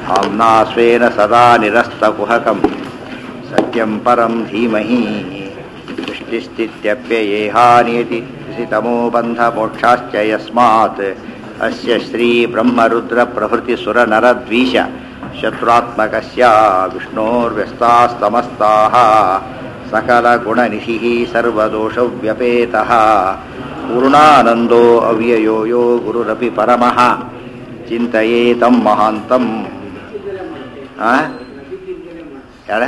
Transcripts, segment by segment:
आम्ना स्वेन सदा निरस्तकुहकं सत्यं परं धीमहि सृष्टिस्थित्यप्ययेहानियति तमो बन्धमोक्षाश्च यस्मात् अस्य श्रीब्रह्मरुद्रप्रभृतिसुरनरद्वीष शत्रुत्मकस्य विष्णोर्व्यस्तास्तमस्ताः सकलगुणनिधिः सर्वदोषव्यपेतः पूर्णानन्दो अव्ययो यो गुरुरपि परमः ಚಿಂತೆಯೇತಂ ಮಹಾಂತಂ ಯಾರ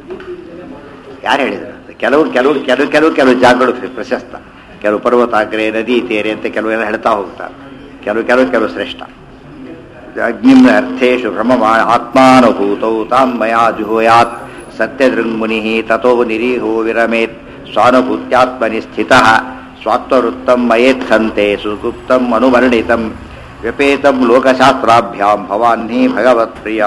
ಯಾರು ಹೇಳಿದ್ರು ಕೆಲವರು ಕೆಲವರು ಕೆಲವು ಕೆಲವು ಕೆಲವು ಜಾಗಗಳು ಪ್ರಶಸ್ತ ಕೆಲವು ಪರ್ವತಾಗ್ರೆ ನದಿ ತೇರೆ ಅಂತ ಕೆಲವು ಎಲ್ಲ ಹೇಳ್ತಾ ಹೋಗ್ತಾರೆ ಕೆಲವು ಕೆಲವು ಕೆಲವು ಶ್ರೇಷ್ಠ ಅಗ್ನಿಂ ಅರ್ಥೇಶು ಭ್ರಮ ಆತ್ಮಾನುಭೂತೌ ತಾಂ ಮಯಾ ಜುಹೋಯಾತ್ ಸತ್ಯದೃಂಗ್ಮುನಿ ತಥೋ ನಿರೀಹೋ ವಿರಮೇತ್ ಸ್ವಾನುಭೂತ್ಯಾತ್ಮನಿ ಸ್ಥಿತಃ ಸ್ವಾತ್ವವೃತ್ತಂ ಮಯೇತ್ಸಂತೆ ಸುಗುಪ್ತಂ ಅನುವರ್ಣಿತಂ ವ್ಯಪೇತಂ ಲೋಕಶಾಸ್ತ್ರಾಭ್ಯಾಂ ಭವಾನ್ಹಿ ಭಗವತ್ಪ್ರಿಯ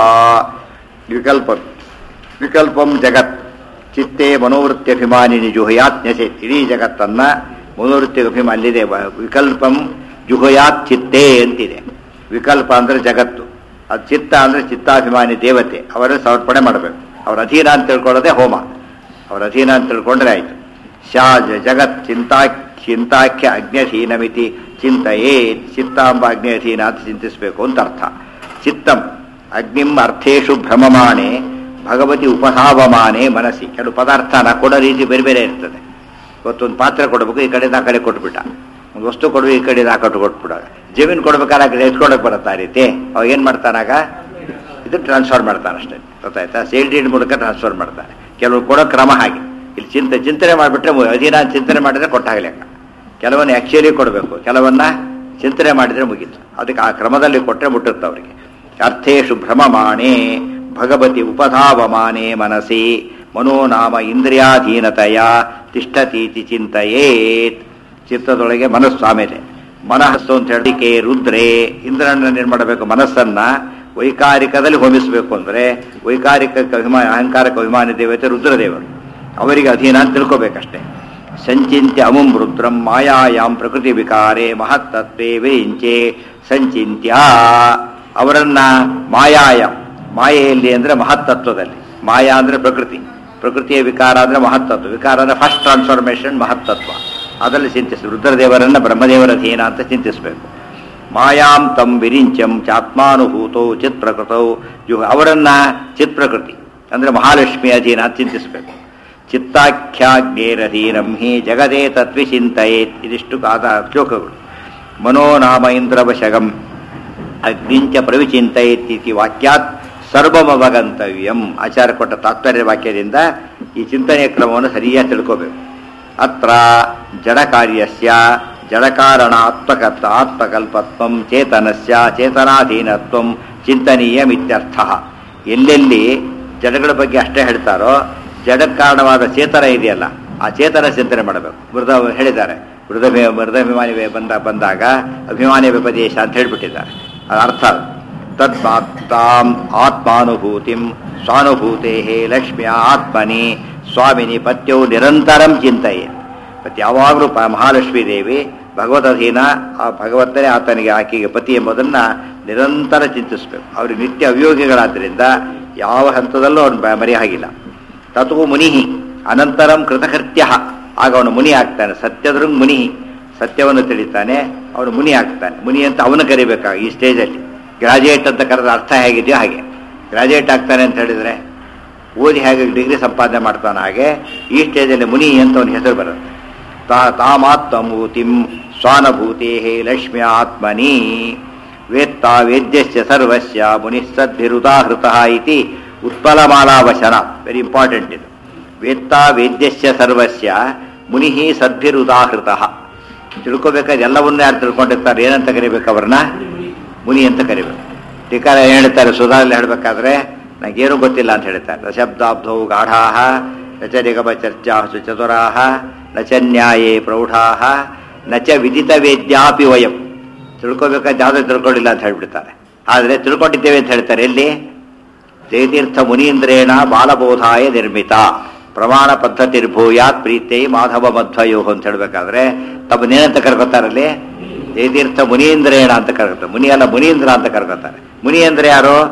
ವಿಕಲ್ಪ ವಿಕಲ್ಪಂ ಜಗತ್ ಚಿತ್ತೇ ಮನೋವೃತ್ತಿಯಭಿಮಾನಿನಿ ಜುಹಯಾತ್ ನ್ಯಸೇತ್ ಇಡೀ ಜಗತ್ತನ್ನ ಮನೋವೃತ್ತಿ ಅಭಿಮಾನ ಅಲ್ಲಿದೆ ವಿಕಲ್ಪಂ ಜುಹಯಾತ್ ಚಿತ್ತೇ ಅಂತಿದೆ ವಿಕಲ್ಪ ಅಂದ್ರೆ ಜಗತ್ತು ಅದು ಚಿತ್ತ ಅಂದ್ರೆ ಚಿತ್ತಾಭಿಮಾನಿ ದೇವತೆ ಅವರನ್ನು ಸಮರ್ಪಣೆ ಮಾಡಬೇಕು ಅವ್ರ ಅಧೀನ ಅಂತ ತಿಳ್ಕೊಳ್ಳೋದೇ ಹೋಮ ಅವ್ರ ಅಧೀನ ಅಂತ ತಿಳ್ಕೊಂಡ್ರೆ ಆಯ್ತು ಶಾ ಜಗತ್ ಚಿಂತಾ ಚಿಂತಾಖ್ಯ ಅಜ್ಞಧೀನಮಿತಿ ಚಿಂತೆಯೇ ಚಿತ್ತಾಂಬ ಅಗ್ನಿಯಧೀನ ಅಂತ ಚಿಂತಿಸಬೇಕು ಅಂತ ಅರ್ಥ ಚಿತ್ತಂ ಅಗ್ನಿಂ ಅರ್ಥೇಶು ಭ್ರಮಮಾಣೆ ಭಗವತಿ ಉಪಧಾವಮಾನೆ ಮನಸ್ಸಿ ಕೆಲವು ಪದಾರ್ಥನ ಕೊಡೋ ರೀತಿ ಬೇರೆ ಬೇರೆ ಇರ್ತದೆ ಇವತ್ತೊಂದು ಪಾತ್ರೆ ಕೊಡಬೇಕು ಈ ಕಡೆಯಿಂದ ಆ ಕಡೆ ಕೊಟ್ಬಿಟ್ಟ ಒಂದು ವಸ್ತು ಕೊಡುವ ಈ ಕಡೆಯಿಂದ ಆ ಕಡೆ ಕೊಟ್ಬಿಡ ಜಮೀನು ಕೊಡ್ಬೇಕಾದ್ರೆ ಎತ್ಕೊಳಕ್ ಬರುತ್ತೆ ಆ ರೀತಿ ಅವಾಗ ಏನು ಮಾಡ್ತಾನಾಗ ಇದು ಟ್ರಾನ್ಸ್ಫರ್ ಮಾಡ್ತಾನೆ ಅಷ್ಟೇ ಗೊತ್ತಾಯ್ತಾ ಸೇಲ್ ಡೀಡ್ ಮೂಲಕ ಟ್ರಾನ್ಸ್ಫರ್ ಮಾಡ್ತಾನೆ ಕೆಲವರು ಕೊಡೋ ಕ್ರಮ ಹಾಗೆ ಇಲ್ಲಿ ಚಿಂತೆ ಚಿಂತನೆ ಮಾಡಿಬಿಟ್ರೆ ಅಧೀನ ಚಿಂತನೆ ಮಾಡಿದ್ರೆ ಕೊಟ್ಟಾಗ ಲೆಕ್ಕ ಕೆಲವನ್ನ ಆ್ಯಕ್ಚುಲಿ ಕೊಡಬೇಕು ಕೆಲವನ್ನ ಚಿಂತನೆ ಮಾಡಿದರೆ ಮುಗೀತು ಅದಕ್ಕೆ ಆ ಕ್ರಮದಲ್ಲಿ ಕೊಟ್ಟರೆ ಮುಟ್ಟುತ್ತೆ ಅವರಿಗೆ ಅರ್ಥೇಶು ಭ್ರಮಮಾಣೆ ಭಗವತಿ ಉಪಧಾವಮಾನೆ ಮನಸಿ ಮನೋನಾಮ ಇಂದ್ರಿಯಾಧೀನತೆಯ ತಿಷ್ಠತೀತಿ ಚಿಂತೆಯೇತ್ ಚಿತ್ತದೊಳಗೆ ಮನಸ್ಸು ಆಮೇಲೆ ಮನಸ್ಸು ಅಂತ ಹೇಳಿಕೆ ರುದ್ರೇ ಇಂದ್ರನ ಏನ್ ಮಾಡಬೇಕು ಮನಸ್ಸನ್ನ ವೈಕಾರಿಕದಲ್ಲಿ ಹೋಮಿಸಬೇಕು ಅಂದ್ರೆ ವೈಕಾರಿಕ ಅಭಿಮಾನ ಅಹಂಕಾರಕ ಅಭಿಮಾನಿ ದೇವತೆ ರುದ್ರದೇವರು ಅವರಿಗೆ ಅಧೀನ ಅಂತ ತಿಳ್ಕೋಬೇಕಷ್ಟೇ ಸಂಚಿಂತ್ಯ ಅಮುಂ ರುದ್ರಂ ಮಾಯಾಯಾಂ ಪ್ರಕೃತಿ ವಿಕಾರೆ ಮಹತ್ತತ್ವೇ ವಿರಿಂಚೆ ಸಂಚಿಂತ್ಯ ಅವರನ್ನ ಮಾಯಾಯ ಮಾಯೆಯಲ್ಲಿ ಅಂದ್ರೆ ಮಹತ್ತತ್ವದಲ್ಲಿ ಮಾಯಾ ಅಂದ್ರೆ ಪ್ರಕೃತಿ ಪ್ರಕೃತಿಯ ವಿಕಾರ ಅಂದ್ರೆ ಮಹತ್ತತ್ವ ವಿಕಾರ ಅಂದ್ರೆ ಫಸ್ಟ್ ಟ್ರಾನ್ಸ್ಫಾರ್ಮೇಶನ್ ಮಹತ್ತತ್ವ ಅದರಲ್ಲಿ ಚಿಂತಿಸ ರುದ್ರದೇವರನ್ನ ಬ್ರಹ್ಮದೇವರ ಅಧೀನ ಅಂತ ಚಿಂತಿಸಬೇಕು ಮಾಯಾಂ ತಂ ವಿರಿಂಚಂ ಚಾತ್ಮಾನುಭೂತೌ ಚಿತ್ ಪ್ರಕೃತೌ ಯು ಅವರನ್ನ ಚಿತ್ ಪ್ರಕೃತಿ ಅಂದ್ರೆ ಮಹಾಲಕ್ಷ್ಮಿ ಅಧೀನ ಅಂತ ಚಿಂತಿಸಬೇಕು ಚಿತ್ತಾಖ್ಯಾಗ್ನೇರಧೀನಂ ಹಿ ಜಗದೇ ತತ್ವಿಚಿಂತೆಯೇತ್ ಇದಿಷ್ಟು ಕಾದ ಶ್ಲೋಕಗಳು ಮನೋನಾಮ ಇಂದ್ರವಶಗಂ ಅಗ್ನಿಂಚ ಪ್ರವಿಚಿಂತೆಯೇತಿ ವಾಕ್ಯಾತ್ ಸರ್ವಮವಗಂತವ್ಯಂ ಆಚಾರ ಕೊಟ್ಟ ತಾತ್ಪರ್ಯ ವಾಕ್ಯದಿಂದ ಈ ಚಿಂತನೆಯ ಕ್ರಮವನ್ನು ಸರಿಯಾಗಿ ತಿಳ್ಕೋಬೇಕು ಅತ್ರ ಜಡಕಾರ್ಯಸ್ಯ ಜಡಕಾರಣಾತ್ಮಕತ್ವ ಆತ್ಮಕಲ್ಪತ್ವಂ ಚೇತನಸ್ಯ ಚೇತನಾಧೀನತ್ವಂ ಚಿಂತನೀಯಮಿತ್ಯರ್ಥ ಎಲ್ಲೆಲ್ಲಿ ಜಡಗಳ ಬಗ್ಗೆ ಅಷ್ಟೇ ಹೇಳ್ತಾರೋ ಜಡಕ್ಕೆ ಕಾರಣವಾದ ಚೇತನ ಇದೆಯಲ್ಲ ಆ ಚೇತನ ಚಿಂತನೆ ಮಾಡಬೇಕು ಮೃದ ಹೇಳಿದ್ದಾರೆ ಮೃದ ಮೃದಾಭಿಮಾನಿ ಬಂದ ಬಂದಾಗ ಅಭಿಮಾನಿ ವ್ಯಪದೇಶ ಅಂತ ಹೇಳಿಬಿಟ್ಟಿದ್ದಾರೆ ಅದು ಅರ್ಥ ತದ್ಮಾತ್ತಾಂ ಆತ್ಮಾನುಭೂತಿಂ ಸ್ವಾನುಭೂತೆ ಲಕ್ಷ್ಮಿಯ ಆತ್ಮನಿ ಸ್ವಾಮಿನಿ ಪತ್ಯವು ನಿರಂತರಂ ಚಿಂತೆಯೇ ಮತ್ತು ಯಾವಾಗಲೂ ಪ ಮಹಾಲಕ್ಷ್ಮೀ ದೇವಿ ಭಗವದಧೀನ ಆ ಭಗವಂತನೇ ಆತನಿಗೆ ಆಕೆಗೆ ಪತಿ ಎಂಬುದನ್ನು ನಿರಂತರ ಚಿಂತಿಸಬೇಕು ಅವ್ರಿಗೆ ನಿತ್ಯ ಅಭಿಯೋಗಿಗಳಾದ್ದರಿಂದ ಯಾವ ಹಂತದಲ್ಲೂ ಅವನು ಮರಿ ಆಗಿಲ್ಲ ತತ್ವ ಮುನಿ ಅನಂತರಂ ಕೃತಕೃತ್ಯ ಆಗ ಅವನು ಮುನಿ ಆಗ್ತಾನೆ ಸತ್ಯದ್ರೂ ಮುನಿ ಸತ್ಯವನ್ನು ತಿಳಿತಾನೆ ಅವನು ಮುನಿ ಆಗ್ತಾನೆ ಮುನಿ ಅಂತ ಅವನು ಕರಿಬೇಕಾಗ ಈ ಸ್ಟೇಜಲ್ಲಿ ಗ್ರಾಜುಯೇಟ್ ಅಂತ ಕರೆದ ಅರ್ಥ ಹೇಗಿದೆಯೋ ಹಾಗೆ ಗ್ರಾಜುಯೇಟ್ ಆಗ್ತಾನೆ ಅಂತ ಹೇಳಿದ್ರೆ ಓದಿ ಹೇಗೆ ಡಿಗ್ರಿ ಸಂಪಾದನೆ ಮಾಡ್ತಾನೆ ಹಾಗೆ ಈ ಸ್ಟೇಜಲ್ಲಿ ಮುನಿ ಅಂತ ಅವನ ಹೆಸರು ಬರುತ್ತೆ ತಾ ತಾಮಾತ್ಮಭೂತಿಂ ಸ್ವಾನುಭೂತೆ ಲಕ್ಷ್ಮ್ಯ ಆತ್ಮನಿ ವೇತ್ತಾ ವೇದ್ಯಸ್ಯ ಸರ್ವಸ್ಯ ಮುನಿಸ್ಸದ್ಭಿರುದಾಹೃತ ಇತಿ ಉತ್ಪಲಮಾಲಾವಚನ ವೆರಿ ಇಂಪಾರ್ಟೆಂಟ್ ಇದು ವೇತ್ತಾ ವೇದ್ಯಸ್ಯ ಸರ್ವಸ್ಯ ಮುನಿ ಸದ್ಭಿರುದಾಹೃತ ತಿಳ್ಕೊಬೇಕಾದ್ರೆ ಎಲ್ಲವನ್ನೂ ಯಾರು ತಿಳ್ಕೊಂಡಿರ್ತಾರೆ ಏನಂತ ಕರಿಬೇಕು ಅವ್ರನ್ನ ಮುನಿ ಅಂತ ಕರಿಬೇಕು ಟೀಕಾರ ಏನು ಹೇಳ್ತಾರೆ ಸುಧಾರಲ್ಲಿ ಹೇಳಬೇಕಾದ್ರೆ ನನಗೇನು ಗೊತ್ತಿಲ್ಲ ಅಂತ ಹೇಳ್ತಾರೆ ದಶಬ್ದಾಬ್ಧೌ ಗಾಢಾಹ ನಚ ನಿಗಮ ಚರ್ಚಾ ಚತುರಾಹ ನಚ ನ್ಯಾಯೇ ಪ್ರೌಢಾಹ ನಚ ವಿದಿತ ವೇದ್ಯಾಪಿ ವಯಂ ತಿಳ್ಕೊಬೇಕಾದ್ರೆ ಯಾವುದೂ ತಿಳ್ಕೊಂಡಿಲ್ಲ ಅಂತ ಹೇಳ್ಬಿಡ್ತಾರೆ ಆದರೆ ತಿಳ್ಕೊಂಡಿದ್ದೇವೆ ಅಂತ ಹೇಳ್ತಾರೆ ಎಲ್ಲಿ ಜಯತೀರ್ಥ ಮುನೀಂದ್ರೇಣ ಬಾಲಬೋಧಾಯ ನಿರ್ಮಿತ ಪ್ರಮಾಣ ಪದ್ಧತಿರ್ಭೂಯಾತ್ ಪ್ರೀತೈ ಮಾಧವ ಮಧ್ವಯೋ ಅಂತ ಹೇಳ್ಬೇಕಾದ್ರೆ ತಮ್ಮನ್ನೇನಂತ ಕರ್ಕೋತಾರಲ್ಲಿ ಜಯತೀರ್ಥ ಮುನೀಂದ್ರೇಣ ಅಂತ ಕರ್ಕೋತಾರೆ ಮುನಿ ಅಲ್ಲ ಮುನೀಂದ್ರ ಅಂತ ಕರ್ಕೋತಾರೆ ಮುನಿ ಅಂದ್ರೆ ಯಾರು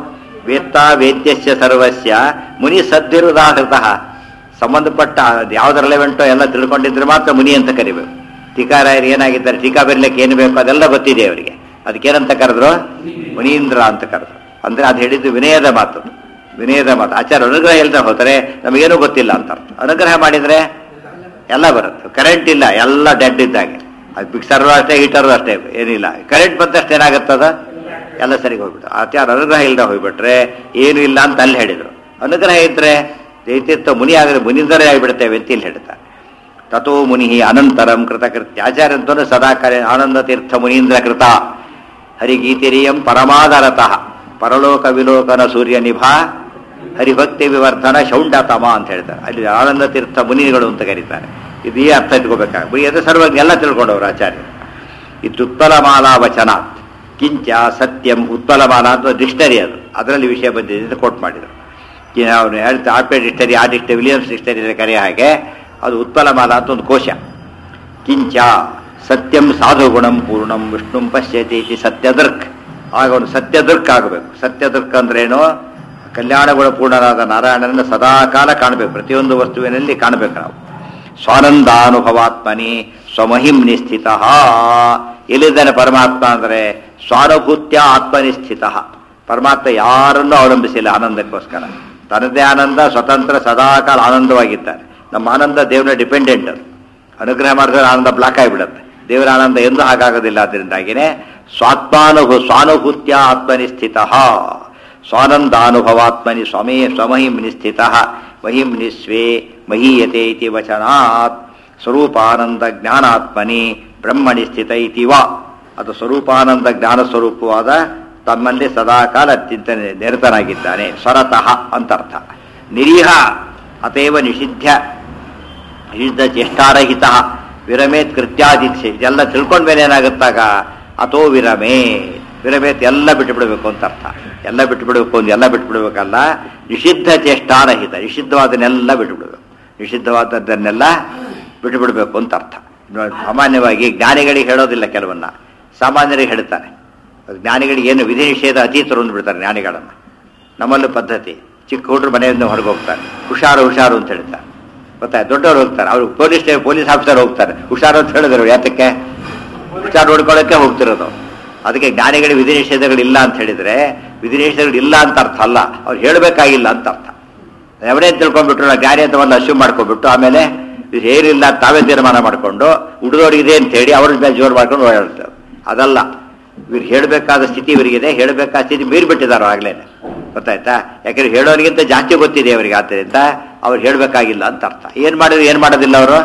ವೇತ್ತ ವೇದ್ಯಸ್ಯ ಸರ್ವಸ್ಯ ಮುನಿ ಸದ್ವಿರುದಾಹೃತ ಸಂಬಂಧಪಟ್ಟ ಅದು ಯಾವ್ದು ರೆಲೆವೆಂಟೋ ಎಲ್ಲ ತಿಳ್ಕೊಂಡಿದ್ರೆ ಮಾತ್ರ ಮುನಿ ಅಂತ ಕರಿಬೇಕು ಟೀಕಾರಾಯರು ಏನಾಗಿದ್ದಾರೆ ಟೀಕಾ ಬರಲಿಕ್ಕೆ ಏನು ಬೇಕು ಅದೆಲ್ಲ ಗೊತ್ತಿದೆ ಅವರಿಗೆ ಅದಕ್ಕೇನಂತ ಕರೆದ್ರು ಮುನೀಂದ್ರ ಅಂತ ಕರೆದ್ರು ಅಂದ್ರೆ ಅದು ಹೇಳಿದ್ದು ವಿನಯದ ಮಾತು ವಿನಯದ ಮಾತು ಆಚಾರ ಅನುಗ್ರಹ ಇಲ್ಲದೆ ಹೋದರೆ ನಮಗೇನೂ ಗೊತ್ತಿಲ್ಲ ಅಂತ ಅರ್ಥ ಅನುಗ್ರಹ ಮಾಡಿದ್ರೆ ಎಲ್ಲ ಬರುತ್ತೆ ಕರೆಂಟ್ ಇಲ್ಲ ಎಲ್ಲ ಡೆಡ್ ಇದ್ದಾಗೆ ಅದು ಮಿಕ್ಸರ್ ಅಷ್ಟೇ ಹೀಟರ್ ಅಷ್ಟೇ ಏನಿಲ್ಲ ಕರೆಂಟ್ ಬಂದಷ್ಟು ಏನಾಗುತ್ತದ ಎಲ್ಲ ಸರಿಗೆ ಹೋಗ್ಬಿಟ್ಟು ಆಚಾರ ಅನುಗ್ರಹ ಇಲ್ಲದೆ ಹೋಗ್ಬಿಟ್ರೆ ಏನು ಇಲ್ಲ ಅಂತ ಅಲ್ಲಿ ಹೇಳಿದ್ರು ಅನುಗ್ರಹ ಇದ್ರೆ ದೈತ್ಯತ್ವ ಮುನಿ ಆಗದೆ ಮುನಿಂದರೇ ಆಗಿಬಿಡುತ್ತೇವೆ ಅಂತ ಇಲ್ಲಿ ಹೇಳ್ತಾರೆ ತಥೋ ಮುನಿ ಅನಂತರಂ ಕೃತಕೃತ್ಯ ಆಚಾರ್ಯ ಅಂತಂದ್ರೆ ಸದಾ ಕಾರ್ಯ ಆನಂದ ತೀರ್ಥ ಮುನೀಂದ್ರ ಕೃತ ಹರಿಗೀತಿರಿಯಂ ಪರಮಾದರತಃ ಪರಲೋಕ ವಿಲೋಕನ ಸೂರ್ಯ ನಿಭಾ ಹರಿಭಕ್ತಿ ವಿವರ್ಧನ ಶೌಂಡತಮ ಅಂತ ಹೇಳ್ತಾರೆ ಅಲ್ಲಿ ಆನಂದ ತೀರ್ಥ ಮುನಿಗಳು ಅಂತ ಕರೀತಾರೆ ಇದು ಈ ಅರ್ಥ ಇಟ್ಕೋಬೇಕಾಗ ಮುನಿ ಅದು ಸರ್ವಜ್ಞ ಎಲ್ಲ ತಿಳ್ಕೊಂಡವರು ಆಚಾರ್ಯರು ಇದು ಉತ್ಪಲಮಾಲಾ ವಚನ ಕಿಂಚ ಸತ್ಯಂ ಉತ್ಪಲಮಾಲಾ ಅಂತ ಡಿಕ್ಷನರಿ ಅದು ಅದರಲ್ಲಿ ವಿಷಯ ಬಂದಿದೆ ಅಂತ ಕೋಟ್ ಮಾಡಿದರು ಅವನು ಹೇಳ್ತಾ ಆರ್ಪೆ ಡಿಕ್ಷನರಿ ಆ ಡಿಕ್ಷನರಿ ವಿಲಿಯಮ್ಸ್ ಡಿಕ್ಷನರಿ ಕರೆಯ ಹಾಗೆ ಅದು ಉತ್ಪಲಮಾಲಾ ಅಂತ ಒಂದು ಕೋಶ ಕಿಂಚ ಸತ್ಯಂ ಸಾಧು ಗುಣಂ ಪೂರ್ಣಂ ವಿಷ್ಣುಂ ಪಶ್ಯತಿ ಇತಿ ಸತ್ಯದರ್ಕ್ ಆಗ ಅವನು ಸತ್ಯದರ್ಕ್ ಆಗಬೇಕು ಸತ್ಯದರ್ಕ್ ಅಂದ್ರೇನು ಕಲ್ಯಾಣ ಗುಣ ಪೂರ್ಣನಾದ ನಾರಾಯಣನನ್ನು ಸದಾ ಕಾಲ ಕಾಣಬೇಕು ಪ್ರತಿಯೊಂದು ವಸ್ತುವಿನಲ್ಲಿ ಕಾಣಬೇಕು ನಾವು ಸ್ವಾನಂದಾನುಭವಾತ್ಮನಿ ಸ್ವಮಹಿಮ್ನಿ ಸ್ಥಿತ ಎಲ್ಲಿದ್ದಾನೆ ಪರಮಾತ್ಮ ಅಂದರೆ ಸ್ವಾನುಭೂತ್ಯ ಆತ್ಮನಿ ಸ್ಥಿತ ಪರಮಾತ್ಮ ಯಾರನ್ನೂ ಅವಲಂಬಿಸಿಲ್ಲ ಆನಂದಕ್ಕೋಸ್ಕರ ತನ್ನದೇ ಆನಂದ ಸ್ವತಂತ್ರ ಸದಾಕಾಲ ಆನಂದವಾಗಿದ್ದಾರೆ ನಮ್ಮ ಆನಂದ ದೇವರ ಡಿಪೆಂಡೆಂಟ್ ಅದು ಅನುಗ್ರಹ ಮಾಡಿದ್ರೆ ಆನಂದ ಬ್ಲಾಕ್ ಆಗಿಬಿಡುತ್ತೆ ದೇವರ ಆನಂದ ಎಂದೂ ಹಾಗಾಗೋದಿಲ್ಲ ಅದರಿಂದಾಗಿನೇ ಸ್ವಾತ್ಮಾನುಭವ ಸ್ವಾನುಭೂತ್ಯ ಆತ್ಮನಿ ಸ್ಥಿತ ಸ್ವಾನಂದಾನುಭವಾತ್ಮನಿ ಸ್ವಮೇ ಸ್ವಮಹಿಮ್ನಿ ಸ್ಥಿತ ಮಹಿಮ್ನಿ ಸ್ವೇ ಮಹೀಯತೆ ಇತಿ ವಚನಾತ್ ಸ್ವರೂಪಾನಂದ ಜ್ಞಾನಾತ್ಮನಿ ಬ್ರಹ್ಮಣಿ ಸ್ಥಿತ ಇತಿ ವಾ ಅದು ಸ್ವರೂಪಾನಂದ ಜ್ಞಾನ ಸ್ವರೂಪವಾದ ತಮ್ಮಲ್ಲಿ ಸದಾಕಾಲ ಅತ್ಯಂತ ನಿರತನಾಗಿದ್ದಾನೆ ಸ್ವರತಃ ಅಂತರ್ಥ ನಿರೀಹ ಅತೇವ ನಿಷಿದ್ಧ ನಿಷಿದ್ಧ ಚೇಷ್ಟಾರಹಿತ ವಿರಮೇತ್ ಕೃತ್ಯಾದಿತ್ಸೆ ಇದೆಲ್ಲ ತಿಳ್ಕೊಂಡ್ಮೇಲೆ ಏನಾಗುತ್ತಾಗ ಅಥೋ ವಿರಮೇ ವಿರಮೇತ್ ಎಲ್ಲ ಬಿಟ್ಟು ಬಿಡಬೇಕು ಅಂತ ಅರ್ಥ ಎಲ್ಲ ಬಿಟ್ಟು ಬಿಡಬೇಕು ಅಂತ ಎಲ್ಲ ಬಿಟ್ಟು ಬಿಡಬೇಕಲ್ಲ ನಿಷಿದ್ಧ ಚೇಷ್ಟಾರಹಿತ ನಿಷಿದ್ಧವಾದನ್ನೆಲ್ಲ ಬಿಟ್ಟು ಬಿಡಬೇಕು ನಿಷಿದ್ಧವಾದದ್ದನ್ನೆಲ್ಲ ಬಿಟ್ಟು ಬಿಡಬೇಕು ಅಂತ ಅರ್ಥ ನೋಡಿ, ಸಾಮಾನ್ಯವಾಗಿ ಜ್ಞಾನಿಗಳಿಗೆ ಹೇಳೋದಿಲ್ಲ ಕೆಲವನ್ನ ಸಾಮಾನ್ಯರಿಗೆ ಹೇಳ್ತಾರೆ ಅದು ಜ್ಞಾನಿಗಳಿಗೆ ಏನು ವಿಧಿ ನಿಷೇಧ ಅತೀತರು ಅಂದ್ಬಿಡ್ತಾರೆ ಜ್ಞಾನಿಗಳನ್ನು ನಮ್ಮಲ್ಲೂ ಪದ್ಧತಿ ಚಿಕ್ಕ ಹುಡುಗರು ಮನೆಯಿಂದ ಹೊರಗೆ ಹೋಗ್ತಾರೆ ಹುಷಾರು ಹುಷಾರು ಅಂತ ಹೇಳ್ತಾರೆ ಗೊತ್ತಾಯ್ತು ದೊಡ್ಡವರು ಹೋಗ್ತಾರೆ ಅವರು ಪೊಲೀಸ್ ಸ್ಟೇ ಪೊಲೀಸ್ ಆಫೀಸರ್ ಹೋಗ್ತಾರೆ ಹುಷಾರು ಅಂತ ಹೇಳಿದ್ರು ಯಾತಕ್ಕೆ ಹುಷಾರು ನೋಡ್ಕೊಳ್ಳೋಕೆ ಹೋಗ್ತಿರೋದು ಅದಕ್ಕೆ ಜ್ಞಾನಿಗಳಿಗೆ ವಿಧಿ ನಿಷೇಧಗಳಿಲ್ಲ ಅಂತ ಹೇಳಿದ್ರೆ ವಿಧಿ ನಿಷೇಧಗಳು ಇಲ್ಲ ಅಂತ ಅರ್ಥ ಅಲ್ಲ ಅವ್ರು ಹೇಳಬೇಕಾಗಿಲ್ಲ ಅಂತ ಅರ್ಥ ಅವರೇ ತಿಳ್ಕೊಂಡ್ಬಿಟ್ರು ನಾವು ಜ್ಞಾನಿ ಅಂತ ಒಂದು ಅಶ್ಯೂಮ್ ಮಾಡ್ಕೊಂಡ್ಬಿಟ್ಟು ಆಮೇಲೆ ಇದು ಏನಿಲ್ಲ ಅಂತ ತಾವೇ ತೀರ್ಮಾನ ಮಾಡಿಕೊಂಡು ಹುಡುಗರಿಗೆ ಅಂತ ಹೇಳಿ ಅವ್ರ ಮೇಲೆ ಜೋರು ಮಾಡ್ಕೊಂಡು ಓಡಾಡ್ತಾರೆ ಅದಲ್ಲ ಇವ್ರು ಹೇಳಬೇಕಾದ ಸ್ಥಿತಿ ಇವರಿಗಿದೆ ಹೇಳಬೇಕಾದ ಸ್ಥಿತಿ ಮೀರಿಬಿಟ್ಟಿದ್ದಾರೆ ಆಗ್ಲೇ ಗೊತ್ತಾಯ್ತಾ ಯಾಕಂದ್ರೆ ಹೇಳೋರಿಗಿಂತ ಜಾಸ್ತಿ ಗೊತ್ತಿದೆ ಅವರಿಗೆ ಆದ್ದರಿಂದ ಅವ್ರು ಹೇಳಬೇಕಾಗಿಲ್ಲ ಅಂತ ಅರ್ಥ ಏನು ಮಾಡಿದ್ರು ಏನು ಮಾಡೋದಿಲ್ಲ ಅವರು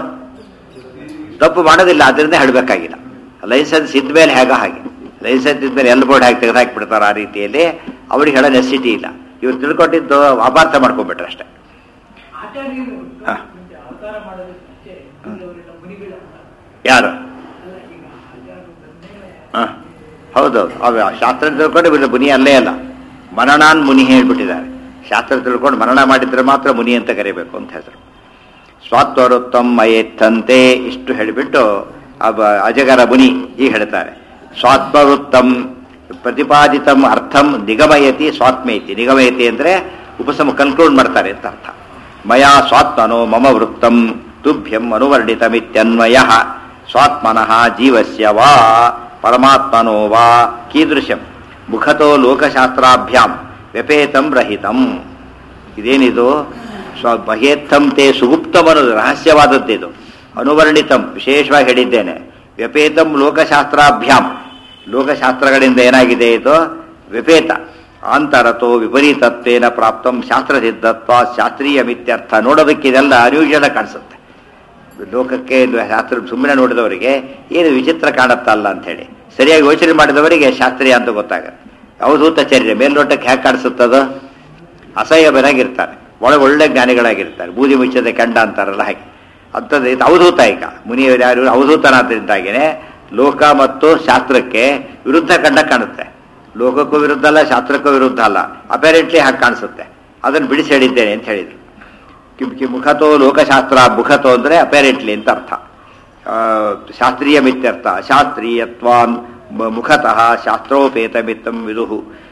ತಪ್ಪು ಮಾಡೋದಿಲ್ಲ ಅದರಿಂದ ಹೇಳಬೇಕಾಗಿಲ್ಲ ಲೈಸೆನ್ಸ್ ಇದ್ಮೇಲೆ ಹೇಗ ಹಾಗೆ ಲೈಸೆನ್ಸ್ ಇದ್ಮೇಲೆ ಎಲ್ಲ ಬೋರ್ಡ್ ಹಾಕಿ ತೆಗೆದು ಹಾಕಿಬಿಡ್ತಾರೆ ಆ ರೀತಿಯಲ್ಲಿ ಅವ್ರಿಗೆ ಹೇಳೋ ನೆಸಿಟಿ ಇಲ್ಲ ಇವ್ರು ತಿಳ್ಕೊಂಡಿದ್ದು ಅಪಾರ್ಥ ಮಾಡ್ಕೊಂಡ್ಬಿಟ್ರೆ ಅಷ್ಟೇ ಆಚಾರ್ಯರು ಹಾ. ಮುಂಚೆ ಅವತಾರ ಮಾಡೋದಕ್ಕೆ ಮುಂಚೆ ಅವರೆಲ್ಲ ಮುನಿಗಳಲ್ಲ ಯಾರು ಅಲ್ಲ ಈಗ ಆಚಾರ್ಯರು ಬಂದ್ಮೇಲೆ ಹಾಂ ಹೌದೌದು ಅವ ಶಾಸ್ತ್ರ ತಿಳ್ಕೊಂಡು ಇವ್ರು ಮುನಿ ಅಲ್ಲೇ ಅಲ್ಲ ಮನನಾನ್ ಮುನಿ ಹೇಳ್ಬಿಟ್ಟಿದ್ದಾರೆ ಶಾಸ್ತ್ರ ತಿಳ್ಕೊಂಡು ಮನನ ಮಾಡಿದ್ರೆ ಮಾತ್ರ ಮುನಿ ಅಂತ ಕರಿಬೇಕು ಅಂತ ಹೆಸರು ಸ್ವಾತ್ವರುತ್ತಮ್ ಮಯೇತ್ತಂತೆ ಇಷ್ಟು ಹೇಳಿಬಿಟ್ಟು ಅಬ ಅಜಗರ ಮುನಿ ಈಗ ಹೇಳ್ತಾರೆ ಸ್ವಾತ್ಮವೃತ್ತಂ ಪ್ರತಿಪಾದಿತಂ ಅರ್ಥಂ ನಿಗಮಯತಿ ಸ್ವಾತ್ಮೇತಿ ನಿಗಮಯತಿ ಅಂದರೆ ಉಪಸಮ ಕನ್ಕ್ಲೂಡ್ ಮಾಡ್ತಾರೆ ಅಂತ ಅರ್ಥ ಮಯಾ ಸ್ವಾತ್ಮನೋ ಮಮ ವೃತ್ತಂ ತುಭ್ಯಂ ಅನುವರ್ಣಿತಮಿತ್ಯನ್ವಯ ಸ್ವಾತ್ಮನಃ ಜೀವಸ್ಯ ವಾ ಪರಮಾತ್ಮನೋ ವಾ ಕೀದೃಶಂ ಮುಖತೋ ಲೋಕಶಾಸ್ತ್ರಾಭ್ಯಾಂ ವ್ಯಪೇತಂ ರಹಿತಂ ಇದೇನಿದು ಸ್ವ ಮಹೇತ್ತಂ ತೇ ಸುಗುಪ್ತಂ ಅನ್ನೋದು ರಹಸ್ಯವಾದದ್ದಿದು ಅನುವರ್ಣಿತಂ ವಿಶೇಷವಾಗಿ ಹೇಳಿದ್ದೇನೆ ವ್ಯಪೇತಂ ಲೋಕಶಾಸ್ತ್ರಾಭ್ಯಾಂ ಲೋಕಶಾಸ್ತ್ರಗಳಿಂದ ಏನಾಗಿದೆ ಇದು ವ್ಯಪೇತ ಆಂತರತೋ ವಿಪರೀತತ್ವೇನ ಪ್ರಾಪ್ತಂ ಶಾಸ್ತ್ರಸಿದ್ಧತ್ವ ಶಾಸ್ತ್ರೀಯ ಮಿತ್ಯರ್ಥ ನೋಡೋದಕ್ಕೆ ಇದೆಲ್ಲ ಅನ್ಯೂಷಲ್ ಕಾಣಿಸುತ್ತೆ ಲೋಕಕ್ಕೆ ಶಾಸ್ತ್ರ ಸುಮ್ಮನೆ ನೋಡಿದವರಿಗೆ ಏನು ವಿಚಿತ್ರ ಕಾಣುತ್ತಲ್ಲ ಅಂತ ಹೇಳಿ ಸರಿಯಾಗಿ ಯೋಚನೆ ಮಾಡಿದವರಿಗೆ ಶಾಸ್ತ್ರೀಯ ಅಂತ ಗೊತ್ತಾಗುತ್ತೆ ಅವಧೂತ ಚರ್ಯ ಮೇಲ್ನೋಟಕ್ಕೆ ಹೇಗೆ ಕಾಣಿಸುತ್ತದೋ ಅಸಹ್ಯಬರಾಗಿರ್ತಾರೆ ಒಳಗೆ ಒಳ್ಳೆ ಜ್ಞಾನಿಗಳಾಗಿರ್ತಾರೆ ಬೂದಿ ಮುಚ್ಚದೆ ಕಂಡ ಅಂತಾರಲ್ಲ ಹಾಗೆ ಅಂಥದ್ದು ಇದು ಅವಧೂತ ಈಗ ಮುನಿಯವರು ಯಾರು ಅವಧೂತನಾದ್ದರಿಂದಾಗಿನೇ ಲೋಕ ಮತ್ತು ಶಾಸ್ತ್ರಕ್ಕೆ ವಿರುದ್ಧ ಕಂಡ ಕಾಣುತ್ತೆ ಲೋಕಕ್ಕೂ ವಿರುದ್ಧ ಅಲ್ಲ ಶಾಸ್ತ್ರಕ್ಕೂ ವಿರುದ್ಧ ಅಲ್ಲ ಅಪೇರೆಂಟ್ಲಿ ಹಾಗೆ ಕಾಣಿಸುತ್ತೆ ಅದನ್ನು ಬಿಡಿಸಿ ಹೇಳಿದ್ದೇನೆ ಅಂತ ಹೇಳಿದರು ಕಿಂ ಕಿ ಮುಖತೋ ಲೋಕಶಾಸ್ತ್ರ ಮುಖತೋ ಅಂದರೆ ಅಪೇರೆಂಟ್ಲಿ ಅಂತ ಅರ್ಥ ಆ, ಶಾಸ್ತ್ರೀಯ ಮಿತ್ಯರ್ಥ ಶಾಸ್ತ್ರೀಯತ್ವಾನ್ ಮ- ಮುಖತಃ ಶಾಸ್ತ್ರೋಪೇತ ಮಿತ್ತಂ ವಿದುಹು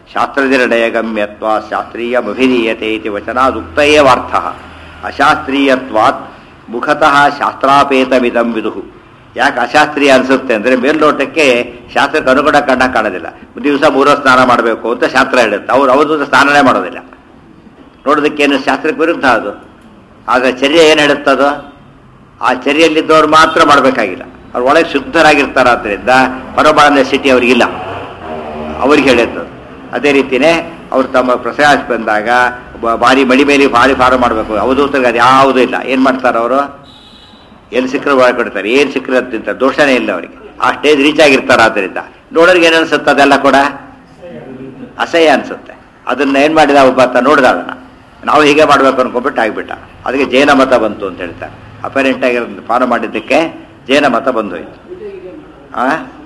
ಶಾಸ್ತ್ರನಿರ್ಣಯಗಮ್ಯತ್ವ ಶಾಸ್ತ್ರೀಯಮಭಿಧೀಯತೆ ಇತಿ ವಚನಾದುಕ್ತ ಏವಾರ್ಥ ಅಶಾಸ್ತ್ರೀಯತ್ವಾತ್ ಮುಖತಃ ಶಾಸ್ತ್ರಾಪೇತಮಿದಂ ವಿದುಹು ಯಾಕೆ ಅಶಾಸ್ತ್ರೀಯ ಅನಿಸುತ್ತೆ ಅಂದರೆ ಮೇಲ್ನೋಟಕ್ಕೆ ಶಾಸ್ತ್ರಕ್ಕೆ ಅನುಗುಣ ಕಂಡ ಕಾಣೋದಿಲ್ಲ ದಿವಸ ಮೂರೋ ಸ್ನಾನ ಮಾಡಬೇಕು ಅಂತ ಶಾಸ್ತ್ರ ಹೇಳುತ್ತೆ ಅವ್ರು ಅವ್ರದ್ದು ಸ್ನಾನನೇ ಮಾಡೋದಿಲ್ಲ ನೋಡೋದಕ್ಕೇನು ಶಾಸ್ತ್ರಕ್ಕೆ ವಿರುದ್ಧ ಅದು ಆಗ ಚರ್ಯ ಏನು ಹೇಳುತ್ತದೋ ಆ ಚರ್ಯಲ್ಲಿದ್ದವ್ರು ಮಾತ್ರ ಮಾಡಬೇಕಾಗಿಲ್ಲ ಅವ್ರು ಒಳಗೆ ಶುದ್ಧರಾಗಿರ್ತಾರಾದ್ರಿಂದ ಹೊರಬಾಳ ಸಿಟಿ ಅವ್ರಿಗಿಲ್ಲ ಅವ್ರಿಗೆ ಹೇಳಿದ್ದು ಅದೇ ರೀತಿಯೇ ಅವ್ರು ತಮ್ಮ ಪ್ರಸಾದ ಬಂದಾಗ ಬ- ಭಾರಿ ಮಡಿ ಮೇಲೆ ಭಾರಿ ಫಾರ ಮಾಡಬೇಕು ಅವಧೂತರಿಗೆ ಅದು ಯಾವುದೂ ಇಲ್ಲ ಏನು ಮಾಡ್ತಾರೆ ಅವರು ಎಲ್ಲಿ ಸಿಕ್ಕರು ಒಳಗಡ್ತಾರೆ ಏನು ಸಿಕ್ಕರು ಅಂತ ದೋಷನೇ ಇಲ್ಲ ಅವರಿಗೆ ಆ ಸ್ಟೇಜ್ ರೀಚ್ ಆಗಿರ್ತಾರೆ ಆದ್ದರಿಂದ ನೋಡೋರಿಗೆ ಏನು ಅನ್ಸುತ್ತೆ ಅದೆಲ್ಲ ಕೂಡ ಅಸಹ್ಯ ಅನ್ಸುತ್ತೆ ಅದನ್ನ ಏನು ಮಾಡಿದ ಒಬ್ಬ ಆತ ನೋಡಿದ ಅದನ್ನ ನಾವು ಹೀಗೆ ಮಾಡಬೇಕು ಅನ್ಕೊಂಡ್ಬಿಟ್ಟು ಆಗ್ಬಿಟ್ಟ ಅದಕ್ಕೆ ಜೈನ ಮತ ಬಂತು ಅಂತ ಹೇಳ್ತಾರೆ ಅಪರೆಂಟ್ ಆಗಿ ಫಾಲೋ ಮಾಡಿದ್ದಕ್ಕೆ ಜೈನ ಮತ ಬಂದೋಯ್ತು ಆ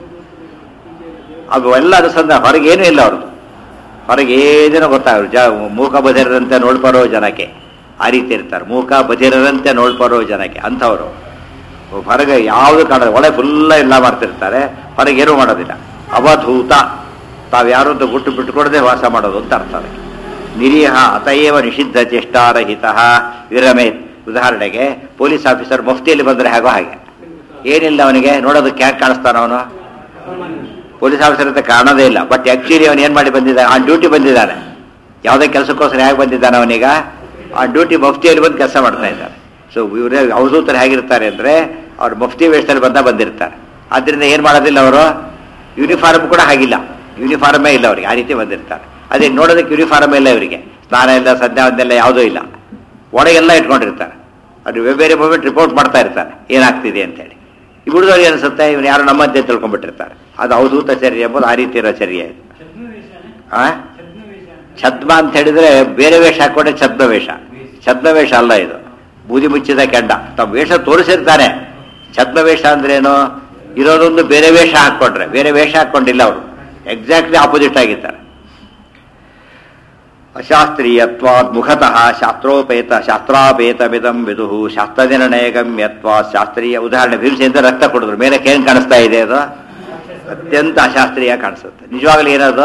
ಅದು ಎಲ್ಲ ಅನುಸಂಧಾನ ಹೊರಗೆ ಏನೂ ಇಲ್ಲ ಅವ್ರದ್ದು ಹೊರಗೆ ಏನೇನೋ ಗೊತ್ತಾಗ ಜ ಮೂಕ ಬದಿರದಂತೆ ನೋಡ್ಬರೋ ಜನಕ್ಕೆ ಆ ರೀತಿ ಇರ್ತಾರೆ ಮೂಕ ಬದಿರದಂತೆ ನೋಡ್ಬರೋ ಜನಕ್ಕೆ ಅಂಥವ್ರು ಹೊರಗೆ ಯಾವುದು ಕಾಣೋದು ಒಳಗೆ ಫುಲ್ಲ ಎಲ್ಲ ಮಾಡ್ತಿರ್ತಾರೆ ಹೊರಗೆ ಏನೂ ಮಾಡೋದಿಲ್ಲ ಅವಧೂತ ತಾವು ಯಾರು ಅಂತ ಗುಟ್ಟು ಬಿಟ್ಟುಕೊಡದೆ ವಾಸ ಮಾಡೋದು ಅಂತ ಅರ್ಥ ಅದಕ್ಕೆ ನಿರೀಹ ಅತಯೇವ ನಿಷಿದ್ಧ ಚೇಷ್ಟಾರಹಿತ ವಿರಮೇತ್ ಉದಾಹರಣೆಗೆ ಪೊಲೀಸ್ ಆಫೀಸರ್ ಮುಫ್ತಿಯಲ್ಲಿ ಬಂದರೆ ಹೇಗೋ ಹಾಗೆ ಏನಿಲ್ಲ ಅವನಿಗೆ ನೋಡೋದಕ್ಕೆ ಯಾಕೆ ಕಾಣಿಸ್ತಾನ ಅವನು ಪೊಲೀಸ್ ಆಫೀಸರ್ ಅಂತ ಕಾಣೋದೇ ಇಲ್ಲ ಬಟ್ ಆಕ್ಚುಲಿ ಅವನು ಏನು ಮಾಡಿ ಬಂದಿದ್ದಾನೆ ಆ ಡ್ಯೂಟಿ ಬಂದಿದ್ದಾನೆ ಯಾವುದೇ ಕೆಲಸಕ್ಕೋಸ್ಕರ ಹೇಗೆ ಬಂದಿದ್ದಾನೆ ಅವನೀಗ ಆ ಡ್ಯೂಟಿ ಮಫ್ತಿಯಲ್ಲಿ ಬಂದು ಕೆಲಸ ಮಾಡ್ತಾ ಇದ್ದಾರೆ ಸೊ ಇವರೇ ಅವಧೂತರು ಹೇಗಿರ್ತಾರೆ ಅಂದರೆ ಅವ್ರು ಮಫ್ತಿ ವೇಷದಲ್ಲಿ ಬಂದ ಬಂದಿರ್ತಾರೆ ಆದ್ದರಿಂದ ಏನು ಮಾಡೋದಿಲ್ಲ ಅವರು ಯೂನಿಫಾರ್ಮ್ ಕೂಡ ಹಾಗಿಲ್ಲ ಯೂನಿಫಾರ್ಮೇ ಇಲ್ಲ ಅವ್ರಿಗೆ ಆ ರೀತಿ ಬಂದಿರ್ತಾರೆ ಅದೇ ನೋಡೋದಕ್ಕೆ ಯೂನಿಫಾರ್ಮ್ ಇಲ್ಲ ಇವರಿಗೆ ಸ್ನಾನ ಇಲ್ಲ ಸಂಧ್ಯಾವಂದೆಲ್ಲ ಯಾವುದೂ ಇಲ್ಲ ಒಳಗೆಲ್ಲ ಇಟ್ಕೊಂಡಿರ್ತಾರೆ ಅದು ಬೇರೆ ಮೂಮೆಂಟ್ ರಿಪೋರ್ಟ್ ಮಾಡ್ತಾ ಇರ್ತಾರೆ ಏನಾಗ್ತಿದೆ ಅಂತೇಳಿ ಈ ಹುಡುಗರಿಗೆ ಅನಿಸುತ್ತೆ ಇವನು ಯಾರು ನಮ್ಮಂತೆ ತಿಳ್ಕೊಂಡ್ಬಿಟ್ಟಿರ್ತಾರೆ ಅದು ಅವಧೂತ ಚರ್ಯ ಎಂಬುದು ಆ ರೀತಿ ಇರೋ ಚರ್ಯ ಇದು ಆ ಛದ್ಮ ಅಂತ ಹೇಳಿದ್ರೆ ಬೇರೆ ವೇಷ ಹಾಕೊಂಡ್ರೆ ಛದ್ಮ ವೇಷ ಛದ್ಮ ವೇಷ ಅಲ್ಲ ಇದು ಬೂದಿ ಮುಚ್ಚಿದ ಕೆಂಡ ತಮ್ಮ ವೇಷ ತೋರಿಸಿರ್ತಾನೆ ಛದ್ಮ ವೇಷ ಅಂದ್ರೇನು ಇರೋದೊಂದು ಬೇರೆ ವೇಷ ಹಾಕೊಂಡ್ರೆ ಬೇರೆ ವೇಷ ಹಾಕೊಂಡಿಲ್ಲ ಅವರು ಎಕ್ಸಾಕ್ಟ್ಲಿ ಆಪೋಸಿಟ್ ಆಗಿರ್ತಾರೆ ಅಶಾಸ್ತ್ರೀಯತ್ವಾದ್ ಮುಖತಃ ಶಾಸ್ತ್ರೋಪೇತ ಶಾಸ್ತ್ರಾಪೇತಮಿದಂ ವಿದುಹು ಶಾಸ್ತ್ರನಿರ್ಣಯಗಮ್ಯತ್ವ ಶಾಸ್ತ್ರೀಯ ಉದಾಹರಣೆ ಭೀಮಸೇಂದ್ರ ರಕ್ತ ಕೊಡಿದ್ರು ಮೇಲೆ ಏನ್ ಕಾಣಿಸ್ತಾ ಇದೆ ಅದು ಅತ್ಯಂತ ಅಶಾಸ್ತ್ರೀಯ ಕಾಣಿಸುತ್ತೆ ನಿಜವಾಗ್ಲೂ ಏನದು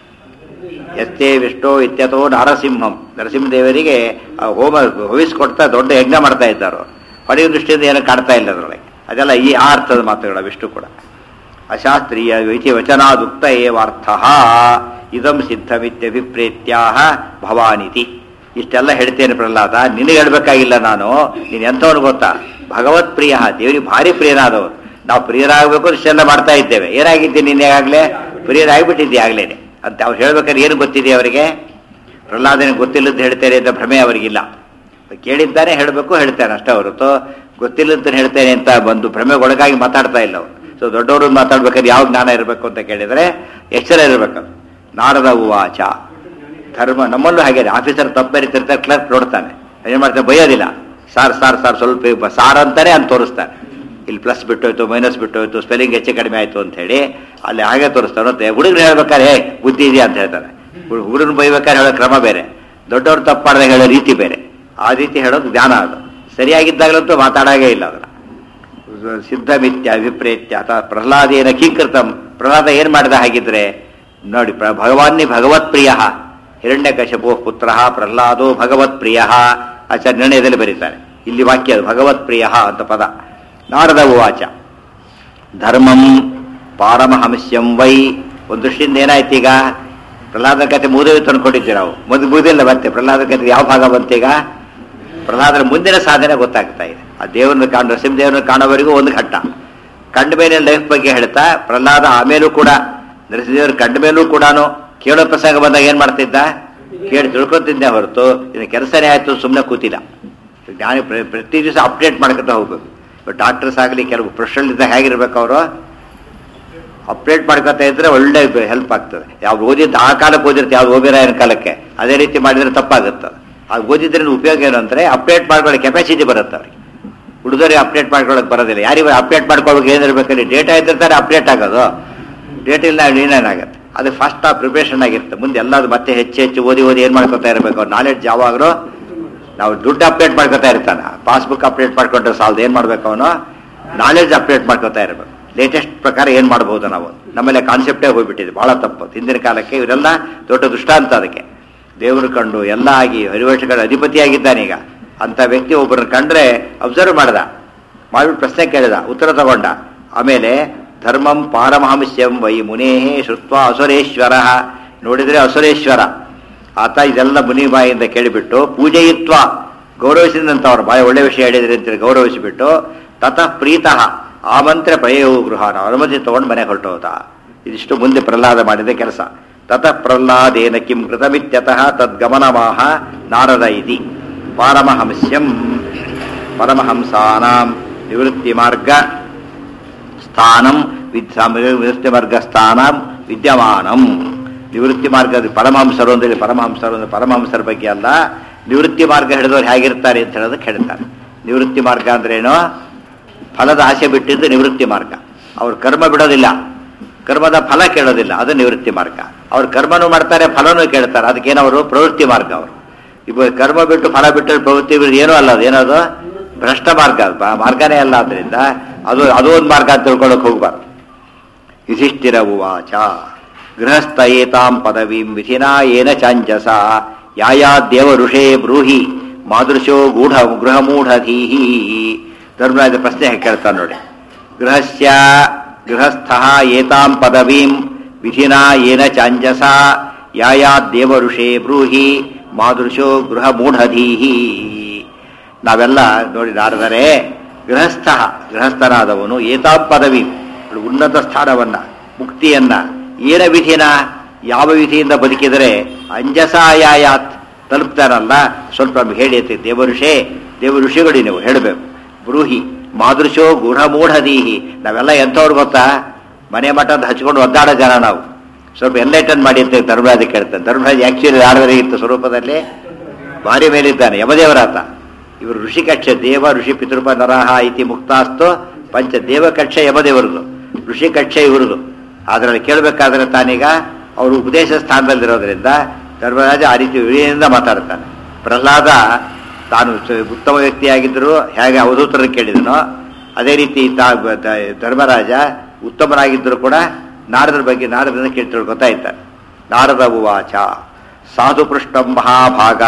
ಎತ್ತೇ ವಿಷ್ಣು ಇತ್ಯಥೋ ನರಸಿಂಹಂ ನರಸಿಂಹದೇವರಿಗೆ ಆ ಹೋಮ ಹವಿಸ್ಕೊಡ್ತಾ ದೊಡ್ಡ ಯಜ್ಞ ಮಾಡ್ತಾ ಇದ್ದಾರೆ ಹೊಡೆಯ ದೃಷ್ಟಿಯಿಂದ ಏನು ಕಾಣ್ತಾ ಇಲ್ಲ ಅದರೊಳಗೆ ಅದೆಲ್ಲ ಈ ಆ ಅರ್ಥದ ಮಾತುಗಳ ವಿಷ್ಣು ಕೂಡ ಅಶಾಸ್ತ್ರೀಯ ಇತಿ ವಚನಾದುಕ್ತ ಏವಾರ್ಥ ಇದಂ ಸಿದ್ಧಮಿತ್ಯಭಿಪ್ರೇತ್ಯಾಹ ಭವಾನಿತಿ ಇಷ್ಟೆಲ್ಲ ಹೇಳ್ತೇನೆ ಪ್ರಹ್ಲಾದ ನಿನಗೆ ಹೇಳ್ಬೇಕಾಗಿಲ್ಲ ನಾನು ನೀನು ಎಂಥವನು ಗೊತ್ತಾ ಭಗವತ್ ಪ್ರಿಯ ದೇವರಿಗೆ ಭಾರಿ ಪ್ರಿಯನಾದವರು ನಾವು ಪ್ರಿಯರಾಗಬೇಕು ಇಷ್ಟೆಲ್ಲ ಮಾಡ್ತಾ ಇದ್ದೇವೆ ಏನಾಗಿದ್ದೀನಿ ನಿನ್ನೆಗಾಗಲೇ ಪ್ರಿಯರಾಗಿಬಿಟ್ಟಿದ್ದೆ ಆಗ್ಲೇನೆ ಅಂತ ಅವ್ರು ಹೇಳ್ಬೇಕಾದ್ರೆ ಏನು ಗೊತ್ತಿದೆ ಅವರಿಗೆ ಪ್ರಹ್ಲಾದನಿಗೆ ಗೊತ್ತಿಲ್ಲದ್ದು ಹೇಳ್ತೇನೆ ಅಂತ ಭ್ರಮೆ ಅವರಿಗಿಲ್ಲ ಕೇಳಿದ್ದಾನೆ ಹೇಳಬೇಕು ಹೇಳ್ತಾನೆ ಅಷ್ಟೇ ಹೊರತು ಗೊತ್ತಿಲ್ಲದ ಹೇಳ್ತೇನೆ ಅಂತ ಬಂದು ಭ್ರಮೆಗೊಳಗಾಗಿ ಮಾತಾಡ್ತಾ ಇಲ್ಲ ಅವರು ಸೊ ದೊಡ್ಡವರು ಮಾತಾಡ್ಬೇಕಾದ್ರೆ ಯಾವ ಜ್ಞಾನ ಇರಬೇಕು ಅಂತ ಕೇಳಿದರೆ ಎಚ್ಚರ ಇರಬೇಕು ನಾರದ ಉವಾಚ ಧರ್ಮ ನಮ್ಮಲ್ಲೂ ಹಾಗೆ ಆಫೀಸರ್ ತಪ್ಪು ಬರೀತಿರ್ತಾರೆ ಕ್ಲರ್ಕ್ ನೋಡ್ತಾನೆ ಏನ್ ಮಾಡ್ತಾನೆ ಬೈಯೋದಿಲ್ಲ ಸಾರ್ ಸಾರ್ ಸಾರ್ ಸ್ವಲ್ಪ ಬ- ಸಾರ್ ಅಂತಾನೆ ಅಂತ ತೋರಿಸ್ತಾನೆ ಇಲ್ಲಿ ಪ್ಲಸ್ ಬಿಟ್ಟೋಯ್ತು ಮೈನಸ್ ಬಿಟ್ಟೋಯ್ತು ಸ್ಪೆಲ್ಲಿಂಗ್ ಹೆಚ್ಚು ಕಡಿಮೆ ಆಯ್ತು ಅಂತ ಹೇಳಿ ಅಲ್ಲಿ ಹಾಗೆ ತೋರಿಸ್ತಾನೆ ಮತ್ತೆ ಹುಡುಗರು ಹೇಳ್ಬೇಕಾದ್ರೆ "ಏ, ಬುದ್ಧಿ ಇದೆಯಾ ಅಂತ ಹೇಳ್ತಾನೆ ಹುಡುಗರನ್ನ ಬೈಬೇಕಾದ್ರೆ ಹೇಳೋ ಕ್ರಮ ಬೇರೆ ದೊಡ್ಡವ್ರು ತಪ್ಪು ಮಾಡಿದಾಗ ಹೇಳೋ ರೀತಿ ಬೇರೆ ಆ ರೀತಿ ಹೇಳೋದು ಜ್ಞಾನ ಅದು ಸರಿಯಾಗಿದ್ದಾಗಲಂತೂ ಮಾತಾಡಾಗೇ ಇಲ್ಲ ಅದನ್ನ ಸಿದ್ಧಮಿತ್ಯ ಅಭಿಪ್ರೇತ್ಯ ಅಥವಾ ಪ್ರಹ್ಲಾದೇನ ಕೀಕೃತಂ ಪ್ರಹ್ಲಾದ ಏನ್ ಮಾಡಿದ ಹಾಗಿದ್ರೆ ನೋಡಿ ಪ್ರ ಭಗವಾನ್ನಿ ಭಗವತ್ ಪ್ರಿಯ ಹಿರಣ್ಯಕಶಪೋ ಪುತ್ರ ಪ್ರಹ್ಲಾದೋ ಭಗವತ್ ಪ್ರಿಯ ಆಚಾರ್ಯ ನಿರ್ಣಯದಲ್ಲಿ ಬರೀತಾರೆ ಇಲ್ಲಿ ವಾಕ್ಯ ಅದು ಭಗವತ್ ಪ್ರಿಯ ಅಂತ ಪದ ನಾರದ ಉವಾಚ ಧರ್ಮಂ ಪಾರಮಹಂಸ್ಯಂ ವೈ ಒಂದು ದೃಷ್ಟಿಯಿಂದ ಏನಾಯ್ತು ಈಗ ಪ್ರಹ್ಲಾದ ಕಥೆ ಮುಗಿದು ತಂದ್ಕೊಂಡಿದ್ವಿ ನಾವು ಮುಂದೆ ಮುಗಿದಿಲ್ಲ ಮತ್ತೆ ಪ್ರಹ್ಲಾದ ಕಥೆ ಯಾವ ಭಾಗ ಬಂತೀಗ ಪ್ರಹ್ಲಾದರ ಮುಂದಿನ ಸಾಧನೆ ಗೊತ್ತಾಗ್ತಾ ಇದೆ ಆ ದೇವರನ್ನು ಕಾಣ ನರಸಿಂಹದೇವರನ್ನು ಕಾಣೋವರೆಗೂ ಒಂದು ಘಟ್ಟ ಕಂಡ ಮೇಲೆ ಲೈಫ್ ಬಗ್ಗೆ ಹೇಳ್ತಾ ಪ್ರಹ್ಲಾದ ಆಮೇಲೂ ಕೂಡ ನರಸಿಂಹದೇವರು ಕಂಡ ಮೇಲೂ ಕೂಡ ಕೇಳೋ ಪ್ರಸಂಗ ಬಂದಾಗ ಏನ್ ಮಾಡ್ತಿದ್ದ ಕೇಳಿ ತಿಳ್ಕೊತಿದ್ದೆ ಹೊರತು ಇನ್ನು ಕೆಲಸನೇ ಆಯ್ತು ಸುಮ್ಮನೆ ಕೂತಿಲ್ಲ ಜ್ಞಾನಿ ಪ್ರ- ಪ್ರತಿ ದಿವಸ ಅಪ್ಡೇಟ್ ಮಾಡ್ಕೊತಾ ಹೋಗ್ಬೇಕು ಡಾಕ್ಟರ್ಸ್ ಆಗಲಿ ಕೆಲವು ಪ್ರೊಫೆಷನಲ್ ಹೇಗಿರ್ಬೇಕು ಅವರು ಅಪ್ಡೇಟ್ ಮಾಡ್ಕೊತಾ ಇದ್ರೆ ಒಳ್ಳೆ ಹೆಲ್ಪ್ ಆಗ್ತದೆ ಯಾವ್ದು ಓದಿದ್ದು ಆ ಕಾಲಕ್ಕೆ ಓದಿರುತ್ತೆ ಯಾವ್ದು ಓದಿರಾಯನ ಕಾಲಕ್ಕೆ ಅದೇ ರೀತಿ ಮಾಡಿದ್ರೆ ತಪ್ಪಾಗುತ್ತೆ ಅದು ಓದಿದ್ರೆ ಉಪಯೋಗ ಏನು ಅಂದ್ರೆ ಅಪ್ಡೇಟ್ ಮಾಡ್ಕೊಳ್ಳೋ ಕೆಪಾಸಿಟಿ ಬರುತ್ತೆ ಅವ್ರಿಗೆ ಹುಡುಗರಿಗೆ ಅಪ್ಡೇಟ್ ಮಾಡ್ಕೊಳ್ಳೋಕೆ ಬರೋದಿಲ್ಲ ಯಾರಿಗೆ ಅಪ್ಡೇಟ್ ಮಾಡ್ಕೊಳ್ಬೇಕು ಏನಿರ್ಬೇಕಲ್ಲಿ ಡೇಟಾ ಇದ್ದಿರ್ತಾರೆ ಅಪ್ಡೇಟ್ ಆಗೋದು ಡೇಟ್ ಇಲ್ಲ ಏನೇನಾಗುತ್ತೆ ಅದು ಫಸ್ಟ್ ಆ ಪ್ರಿಪ್ರೇಷನ್ ಆಗಿರುತ್ತೆ ಮುಂದೆ ಎಲ್ಲದು ಮತ್ತೆ ಹೆಚ್ಚು ಹೆಚ್ಚು ಓದಿ ಓದಿ ಏನು ಮಾಡ್ಕೊತಾ ಇರಬೇಕು ನಾಲೆಡ್ಜ್ ಯಾವಾಗಲೂ ನಾವು ದುಡ್ಡು ಅಪ್ಡೇಟ್ ಮಾಡ್ಕೊತಾ ಇರ್ತಾನೆ ಪಾಸ್ಬುಕ್ ಅಪ್ಡೇಟ್ ಮಾಡ್ಕೊಂಡ್ರೆ ಸಾಲದು ಏನು ಮಾಡ್ಬೇಕು ಅವನು ನಾಲೆಡ್ಜ್ ಅಪ್ಡೇಟ್ ಮಾಡ್ಕೊತಾ ಇರಬೇಕು ಲೇಟೆಸ್ಟ್ ಪ್ರಕಾರ ಏನು ಮಾಡ್ಬೋದು ನಾವು ನಮ್ಮಲ್ಲೇ ಕಾನ್ಸೆಪ್ಟೇ ಹೋಗ್ಬಿಟ್ಟಿದೆ ಬಹಳ ತಪ್ಪು ಹಿಂದಿನ ಕಾಲಕ್ಕೆ ಇವರೆಲ್ಲ ದೊಡ್ಡ ದೃಷ್ಟಾಂತ ಅದಕ್ಕೆ ದೇವರು ಕಂಡು ಎಲ್ಲ ಆಗಿ ಹರಿವರ್ಷಗಳ ಅಧಿಪತಿಯಾಗಿದ್ದಾನೆ ಈಗ ಅಂತ ವ್ಯಕ್ತಿ ಒಬ್ಬರನ್ನ ಕಂಡ್ರೆ ಅಬ್ಸರ್ವ್ ಮಾಡ್ದ ಮಾಡ್ಬಿಟ್ಟು ಪ್ರಶ್ನೆ ಕೇಳಿದ ಉತ್ತರ ತಗೊಂಡ ಆಮೇಲೆ ಧರ್ಮಂ ಪಾರಮಹಂಸ್ಯಂ ವೈ ಮುನೇಹೇ ಶ್ರುತ್ವ ಅಸುರೇಶ್ವರ ನೋಡಿದ್ರೆ ಅಸುರೇಶ್ವರ ಆತ ಇದೆಲ್ಲ ಮುನಿ ಬಾಯಿಂದ ಕೇಳಿಬಿಟ್ಟು ಪೂಜೆಯಿತ್ವ ಗೌರವಿಸಿದಂತ ಅವ್ರ ಬಾಯಿ ಒಳ್ಳೆ ವಿಷಯ ಹೇಳಿದ್ರಿ ಅಂತೇಳಿ ಗೌರವಿಸಿಬಿಟ್ಟು ತತಃ ಪ್ರೀತಃ ಆಮಂತ್ರ ಪ್ರಯವು ಗೃಹನ ಅನುಮತಿ ತಗೊಂಡು ಮನೆ ಹೊರಟೋದ ಇದಿಷ್ಟು ಮುಂದೆ ಪ್ರಹ್ಲಾದ ಮಾಡಿದ ಕೆಲಸ ತತಃ ಪ್ರಹ್ಲಾದೇನ ಕಿಂ ಕೃತಮಿತ್ಯತಃ ತದ್ಗಮನಮಾಹ ನಾರದ ಇತಿ ಪಾರಮಹಂಸ್ಯಂ ಪರಮಹಂಸಾನಾಂ ನಿವೃತ್ತಿ ಮಾರ್ಗ ಸ್ಥಾನಂ ವಿದ್ಯ ನಿವೃತ್ತಿ ಮಾರ್ಗ ಸ್ಥಾನಂ ವಿದ್ಯಮಾನಂ ನಿವೃತ್ತಿ ಮಾರ್ಗ ಪರಮಹಂಸರು ಅಂದ್ರೆ ಪರಮಹಂಸರು ಅಂದ್ರೆ ಪರಮಹಂಸರ ಬಗ್ಗೆ ಅಲ್ಲ ನಿವೃತ್ತಿ ಮಾರ್ಗ ಹಿಡಿದವ್ರು ಹೇಗಿರ್ತಾರೆ ಅಂತ ಹೇಳೋದಕ್ಕೆ ಹೇಳ್ತಾರೆ ನಿವೃತ್ತಿ ಮಾರ್ಗ ಅಂದ್ರೇನು ಫಲದ ಆಸೆ ಬಿಟ್ಟಿದ್ದು ನಿವೃತ್ತಿ ಮಾರ್ಗ ಅವ್ರು ಕರ್ಮ ಬಿಡೋದಿಲ್ಲ ಕರ್ಮದ ಫಲ ಕೇಳೋದಿಲ್ಲ ಅದು ನಿವೃತ್ತಿ ಮಾರ್ಗ ಅವ್ರು ಕರ್ಮನೂ ಮಾಡ್ತಾರೆ ಫಲನೂ ಕೇಳ್ತಾರೆ ಅದಕ್ಕೇನವರು ಪ್ರವೃತ್ತಿ ಮಾರ್ಗ ಅವರು ಇವಾಗ ಕರ್ಮ ಬಿಟ್ಟು ಫಲ ಬಿಟ್ಟು ಪ್ರವೃತ್ತಿ ಬಿಟ್ಟು ಏನೂ ಅಲ್ಲ ಅದು ಏನದು ಭ್ರಷ್ಟ ಮಾರ್ಗ ಅದು. ಬ- ಮಾರ್ಗನೇ ಅಲ್ಲ ಆದ್ರಿಂದ ಅದು ಅದು ಒಂದು ಮಾರ್ಗ ಅಂತ ತಿಳ್ಕೊಳ್ಳೋಕೆ ಹೋಗ್ಬಾರ್ದು ಯುಧಿಷ್ಠಿರ ಉವಾಚ ಗೃಹಸ್ಥ ಏತಾಂ ಪದವೀಂ ವಿಧಿನಾ ಏನ ಚಾಂಜಸ ಯಾಯಾ ದೇವ ಋಷೇ ಬ್ರೂಹಿ ಮಾದೃಶೋ ಗೂಢ ಗೃಹಮೂಢಧೀಹಿ ಧರ್ಮರಾಜ ಪ್ರಶ್ನೆ ಕೇಳ್ತಾನೆ ನೋಡಿ ಗೃಹಸ್ಯ ಗೃಹಸ್ಥ ಏತಾಂ ಪದವೀಂ ವಿಧಿನಾ ಏನ ಚಾಂಜಸ ಯಾಯಾ ದೇವ ಋಷೇ ಬ್ರೂಹಿ ಮಾದೃಶೋ ಗೃಹಮೂಢಧೀಹಿ ನಾವೆಲ್ಲ ನೋಡಿ ನಾರದರೆ ಗೃಹಸ್ಥ ಗೃಹಸ್ಥನಾದವನು ಏತಾಂ ಪದವಿ ಉನ್ನತ ಸ್ಥಾನವನ್ನ ಮುಕ್ತಿಯನ್ನ ಏನ ವಿಧಿನ ಯಾವ ವಿಧಿಯಿಂದ ಬದುಕಿದರೆ ಅಂಜಸಾಯಾತ್ ತಲುಪ್ತಾನಲ್ಲ ಸ್ವಲ್ಪ ನಮ್ಗೆ ಹೇಳಿ ಅಂತ ದೇವ ಋಷೇ ದೇವ ಋಷಿಗಳು ನೀವು ಹೇಳಬೇಕು ಬ್ರೂಹಿ ಮಾದೃಶೋ ಗುಣಮೂಢದೀಹಿ ನಾವೆಲ್ಲ ಎಂಥವ್ರು ಗೊತ್ತಾ ಮನೆ ಮಠದ ಹಚ್ಕೊಂಡು ಒದ್ದಾಡೋ ಜನ ನಾವು ಸ್ವಲ್ಪ ಎನ್ಲೈಟನ್ ಮಾಡಿ ಅಂತ ಧರ್ಮರಾಜ ಕೇಳ್ತಾನೆ ಧರ್ಮರಾಜ ಆಕ್ಚುಲಿ ಆಡದರೆ ಇತ್ತು ಸ್ವರೂಪದಲ್ಲಿ ಭಾರಿ ಮೇಲಿದ್ದಾನೆ ಯಮದೇವರಾತ ಇವರು ಋಷಿಕಕ್ಷ ದೇವ ಋಷಿ ಪಿತೃಪ ನರಹ ಇತಿ ಮುಕ್ತಾಸ್ತು ಪಂಚ ದೇವಕಕ್ಷ ಯಮದೇವರದು ಋಷಿಕಕ್ಷ ಇವರದು ಅದರಲ್ಲಿ ಕೇಳಬೇಕಾದ್ರೆ ತಾನೀಗ ಅವರು ಉಪದೇಶ ಸ್ಥಾನದಲ್ಲಿರೋದ್ರಿಂದ ಧರ್ಮರಾಜ ಆ ರೀತಿ ವಿನಯದಿಂದ ಮಾತಾಡ್ತಾನೆ ಪ್ರಹ್ಲಾದ ತಾನು ಸ- ಉತ್ತಮ ವ್ಯಕ್ತಿಯಾಗಿದ್ದರೂ ಹೇಗೆ ಅವಧೂತರನ್ನು ಕೇಳಿದನೋ ಅದೇ ರೀತಿ ತಾ ದ- ಧರ್ಮರಾಜ ಉತ್ತಮನಾಗಿದ್ದರೂ ಕೂಡ ನಾರದರ ಬಗ್ಗೆ ನಾರದನ ಕೇಳಿ ತಿಳ್ಕೊತಾ ಇದ್ದಾನೆ ನಾರದ ಉವಾಚ ಸಾಧು ಪೃಷ್ಟಂ ಮಹಾಭಾಗ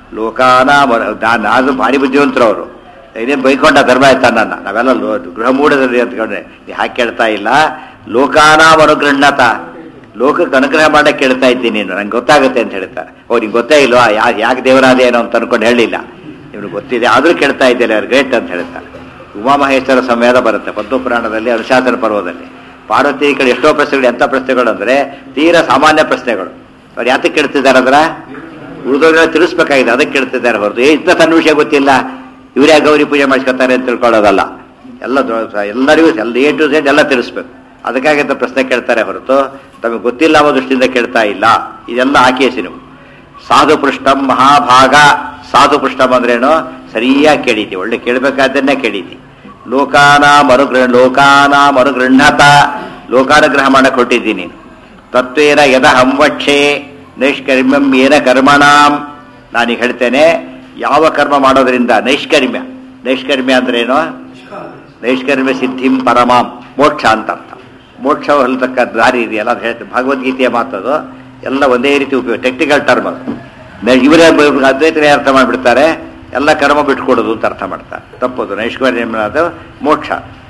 ಲೋಕಾನಾಮ ನಾದು ಭಾರಿ ಬುದ್ಧಿವಂತರು ಅವರು ಇದೇನು ಬೈಕೊಂಡ ಧರ್ಮ ಆಯ್ತಾ ನನ್ನ ನಾವೆಲ್ಲ ಲೋ ಗೃಹ ಮೂಢದಲ್ಲಿ ಅಂದ್ಕೊಂಡ್ರೆ ನೀ ಹಾಗೆ ಕೇಳ್ತಾ ಇಲ್ಲ ಲೋಕಾನಾಮ ಅನುಗೃಹ್ಣತ ಲೋಕಕ್ಕೆ ಅನುಗ್ರಹ ಮಾಡಕ್ಕೆ ಕೇಳ್ತಾ ಇದ್ದೀನಿ ನೀನು ನಂಗೆ ಗೊತ್ತಾಗುತ್ತೆ ಅಂತ ಹೇಳ್ತಾರೆ ಓ ನಿಂಗೆ ಗೊತ್ತೇ ಇಲ್ವಾ ಯಾ ಯಾಕೆ ದೇವರಾದ ಏನೋ ಅಂತ ಅನ್ಕೊಂಡು ಹೇಳಿಲ್ಲ ನಿಮ್ಗೆ ಗೊತ್ತಿದೆ ಆದರೂ ಕೇಳ್ತಾ ಇದ್ದೇನೆ ಅವ್ರು ಗ್ರೇಟ್ ಅಂತ ಹೇಳ್ತಾರೆ ಉಮಾಮಹೇಶ್ವರ ಸಂವೇದ ಬರುತ್ತೆ ಪದ್ಮಪುರಾಣದಲ್ಲಿ ಅನುಶಾಸನ ಪರ್ವದಲ್ಲಿ ಪಾರ್ವತಿ ಈ ಕಡೆ ಎಷ್ಟೋ ಪ್ರಶ್ನೆಗಳು ಎಂಥ ಪ್ರಶ್ನೆಗಳು ಅಂದರೆ ತೀರಾ ಸಾಮಾನ್ಯ ಪ್ರಶ್ನೆಗಳು ಅವ್ರು ಯಾತಕ್ಕೆ ಕೇಳ್ತಿದ್ದಾರೆ ಅಂದ್ರ ಉಳಿದೋರೆಲ್ಲ ತಿಳಿಸ್ಬೇಕಾಗಿದೆ ಅದಕ್ಕೆ ಕೇಳ್ತಿದ್ದಾರೆ ಹೊರತು ಏ ಇಂಥ ಸಣ್ಣ ವಿಷಯ ಗೊತ್ತಿಲ್ಲ ಇವರೇ ಗೌರಿ ಪೂಜೆ ಮಾಡಿಸ್ಕೊತಾರೆ ಅಂತ ತಿಳ್ಕೊಳ್ಳೋದಲ್ಲ ಎಲ್ಲ ದೊ- ಎಲ್ಲರಿಗೂ ಎಲ್ಲ ಎ ಟು ಝೆಡ್ ಎಲ್ಲ ತಿಳಿಸ್ಬೇಕು ಅದಕ್ಕಾಗಿ ಅಂತ ಪ್ರಶ್ನೆ ಕೇಳ್ತಾರೆ ಹೊರತು ತಮಗೆ ಗೊತ್ತಿಲ್ಲ ಅನ್ನೋ ದೃಷ್ಟಿಯಿಂದ ಕೇಳ್ತಾ ಇಲ್ಲ ಇದೆಲ್ಲ ಆಕೇಸಿ ನೀವು ಸಾಧು ಪೃಷ್ಟಂ ಮಹಾಭಾಗ ಸಾಧು ಪೃಷ್ಟಂ ಅಂದ್ರೇನು ಸರಿಯಾಗಿ ಕೇಳಿತಿ ಒಳ್ಳೆ ಕೇಳಬೇಕಾದ್ದನ್ನೇ ಕೇಳಿತಿ ಲೋಕಾನ ಮರುಗೃಹ ಲೋಕಾನ ಮರುಗೃಹತ ಲೋಕಾನುಗ್ರಹ ಮಾಡಕ್ಕೆ ಹೊಟ್ಟಿದ್ದೀನಿ ತತ್ವೇನ ಯದ ಹಂವಕ್ಷೆ ನೈಷ್ಕರ್ಮ್ಯಂ ಏನ ಕರ್ಮಣಾಂ ನಾನೀಗ ಹೇಳ್ತೇನೆ ಯಾವ ಕರ್ಮ ಮಾಡೋದ್ರಿಂದ ನೈಷ್ಕರ್ಮ್ಯ ನೈಷ್ಕರ್ಮ್ಯ ಅಂದ್ರೇನು ನೈಷ್ಕರ್ಮ್ಯ ಸಿದ್ಧಿಂ ಪರಮಾಂ ಮೋಕ್ಷ ಅಂತ ಅರ್ಥ ಮೋಕ್ಷ ಹೊಲ್ತಕ್ಕ ದಾರಿ ಇದೆಯಲ್ಲ ಅದು ಹೇಳ್ತಾರೆ ಭಗವದ್ಗೀತೆಯ ಮಾತದು ಎಲ್ಲ ಒಂದೇ ರೀತಿ ಉಪಯೋಗ ಟೆಕ್ನಿಕಲ್ ಟರ್ಮ್ ಅದು ನೆ- ಇವರೇ ಬ- ಅದ್ವೈತರೇ ಅರ್ಥ ಮಾಡಿಬಿಡ್ತಾರೆ ಎಲ್ಲ ಕರ್ಮ ಬಿಟ್ಕೊಡೋದು ಅಂತ ಅರ್ಥ ಮಾಡ್ತಾರೆ ತಪ್ಪದು ನೈಷ್ಕರ್ಮ್ಯ ಅದು ಮೋಕ್ಷ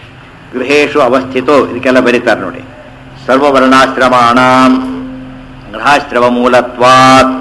ಗೃಹೇಶು ಅವಸ್ಥಿತೋ ಇದಕ್ಕೆಲ್ಲ ಬರೀತಾರೆ ನೋಡಿ ಸರ್ವವರ್ಣಾಶ್ರಮಾಣಾಂ ಗೃಹಾಶ್ರಮ ಮೂಲತ್ವಾತ್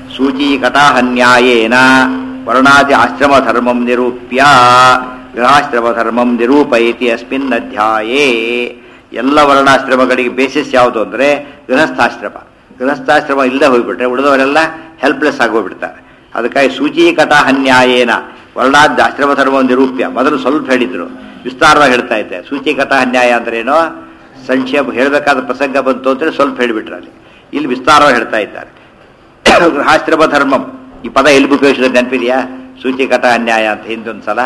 ಸೂಚೀಕಟಾಹನ್ಯಾಯೇನ ವರ್ಣಾದಿ ಆಶ್ರಮ ಧರ್ಮಂ ನಿರೂಪ್ಯ ಗೃಹಾಶ್ರಮ ಧರ್ಮಂ ನಿರೂಪಯತಿ ಅಸ್ಮಿನ್ ಅಧ್ಯಾಯೇ ಎಲ್ಲ ವರ್ಣಾಶ್ರಮಗಳಿಗೆ ಬೇಸಿಸ್ ಯಾವುದು ಅಂದರೆ ಗೃಹಸ್ಥಾಶ್ರಮ ಗೃಹಸ್ಥಾಶ್ರಮ ಇಲ್ಲದೆ ಹೋಗ್ಬಿಟ್ರೆ ಉಳಿದವರೆಲ್ಲ ಹೆಲ್ಪ್ಲೆಸ್ ಆಗೋಗ್ಬಿಡ್ತಾರೆ ಅದಕ್ಕಾಗಿ ಸೂಚೀಕಟಾಹನ್ಯಾಯೇನ ವರ್ಣಾದ್ಯ ಆಶ್ರಮ ಧರ್ಮ ನಿರೂಪ್ಯ ಮೊದಲು ಸ್ವಲ್ಪ ಹೇಳಿದ್ರು ವಿಸ್ತಾರವಾಗಿ ಹೇಳ್ತಾ ಇದ್ದೆ ಸೂಚೀಕಟಾಹನ್ಯಾಯ ಅಂದ್ರೇನು ಸಂಕ್ಷೇಪ ಹೇಳಬೇಕಾದ ಪ್ರಸಂಗ ಬಂತು ಅಂತೇಳಿ ಸ್ವಲ್ಪ ಹೇಳಿಬಿಟ್ರು ಅಲ್ಲಿ ಇಲ್ಲಿ ವಿಸ್ತಾರವಾಗಿ ಹೇಳ್ತಾ ಇದ್ದಾರೆ ಗೃಹಾಶ್ರಮ ಧರ್ಮಂ ಈ ಪದ ಎಲ್ಲಿ ಉಪಯೋಗಿಸಿದ ನೆನಪಿದೆಯಾ ಸೂಚಿಕಟ ಅನ್ಯಾಯ ಅಂತ ಹಿಂದೊಂದು ಸಲ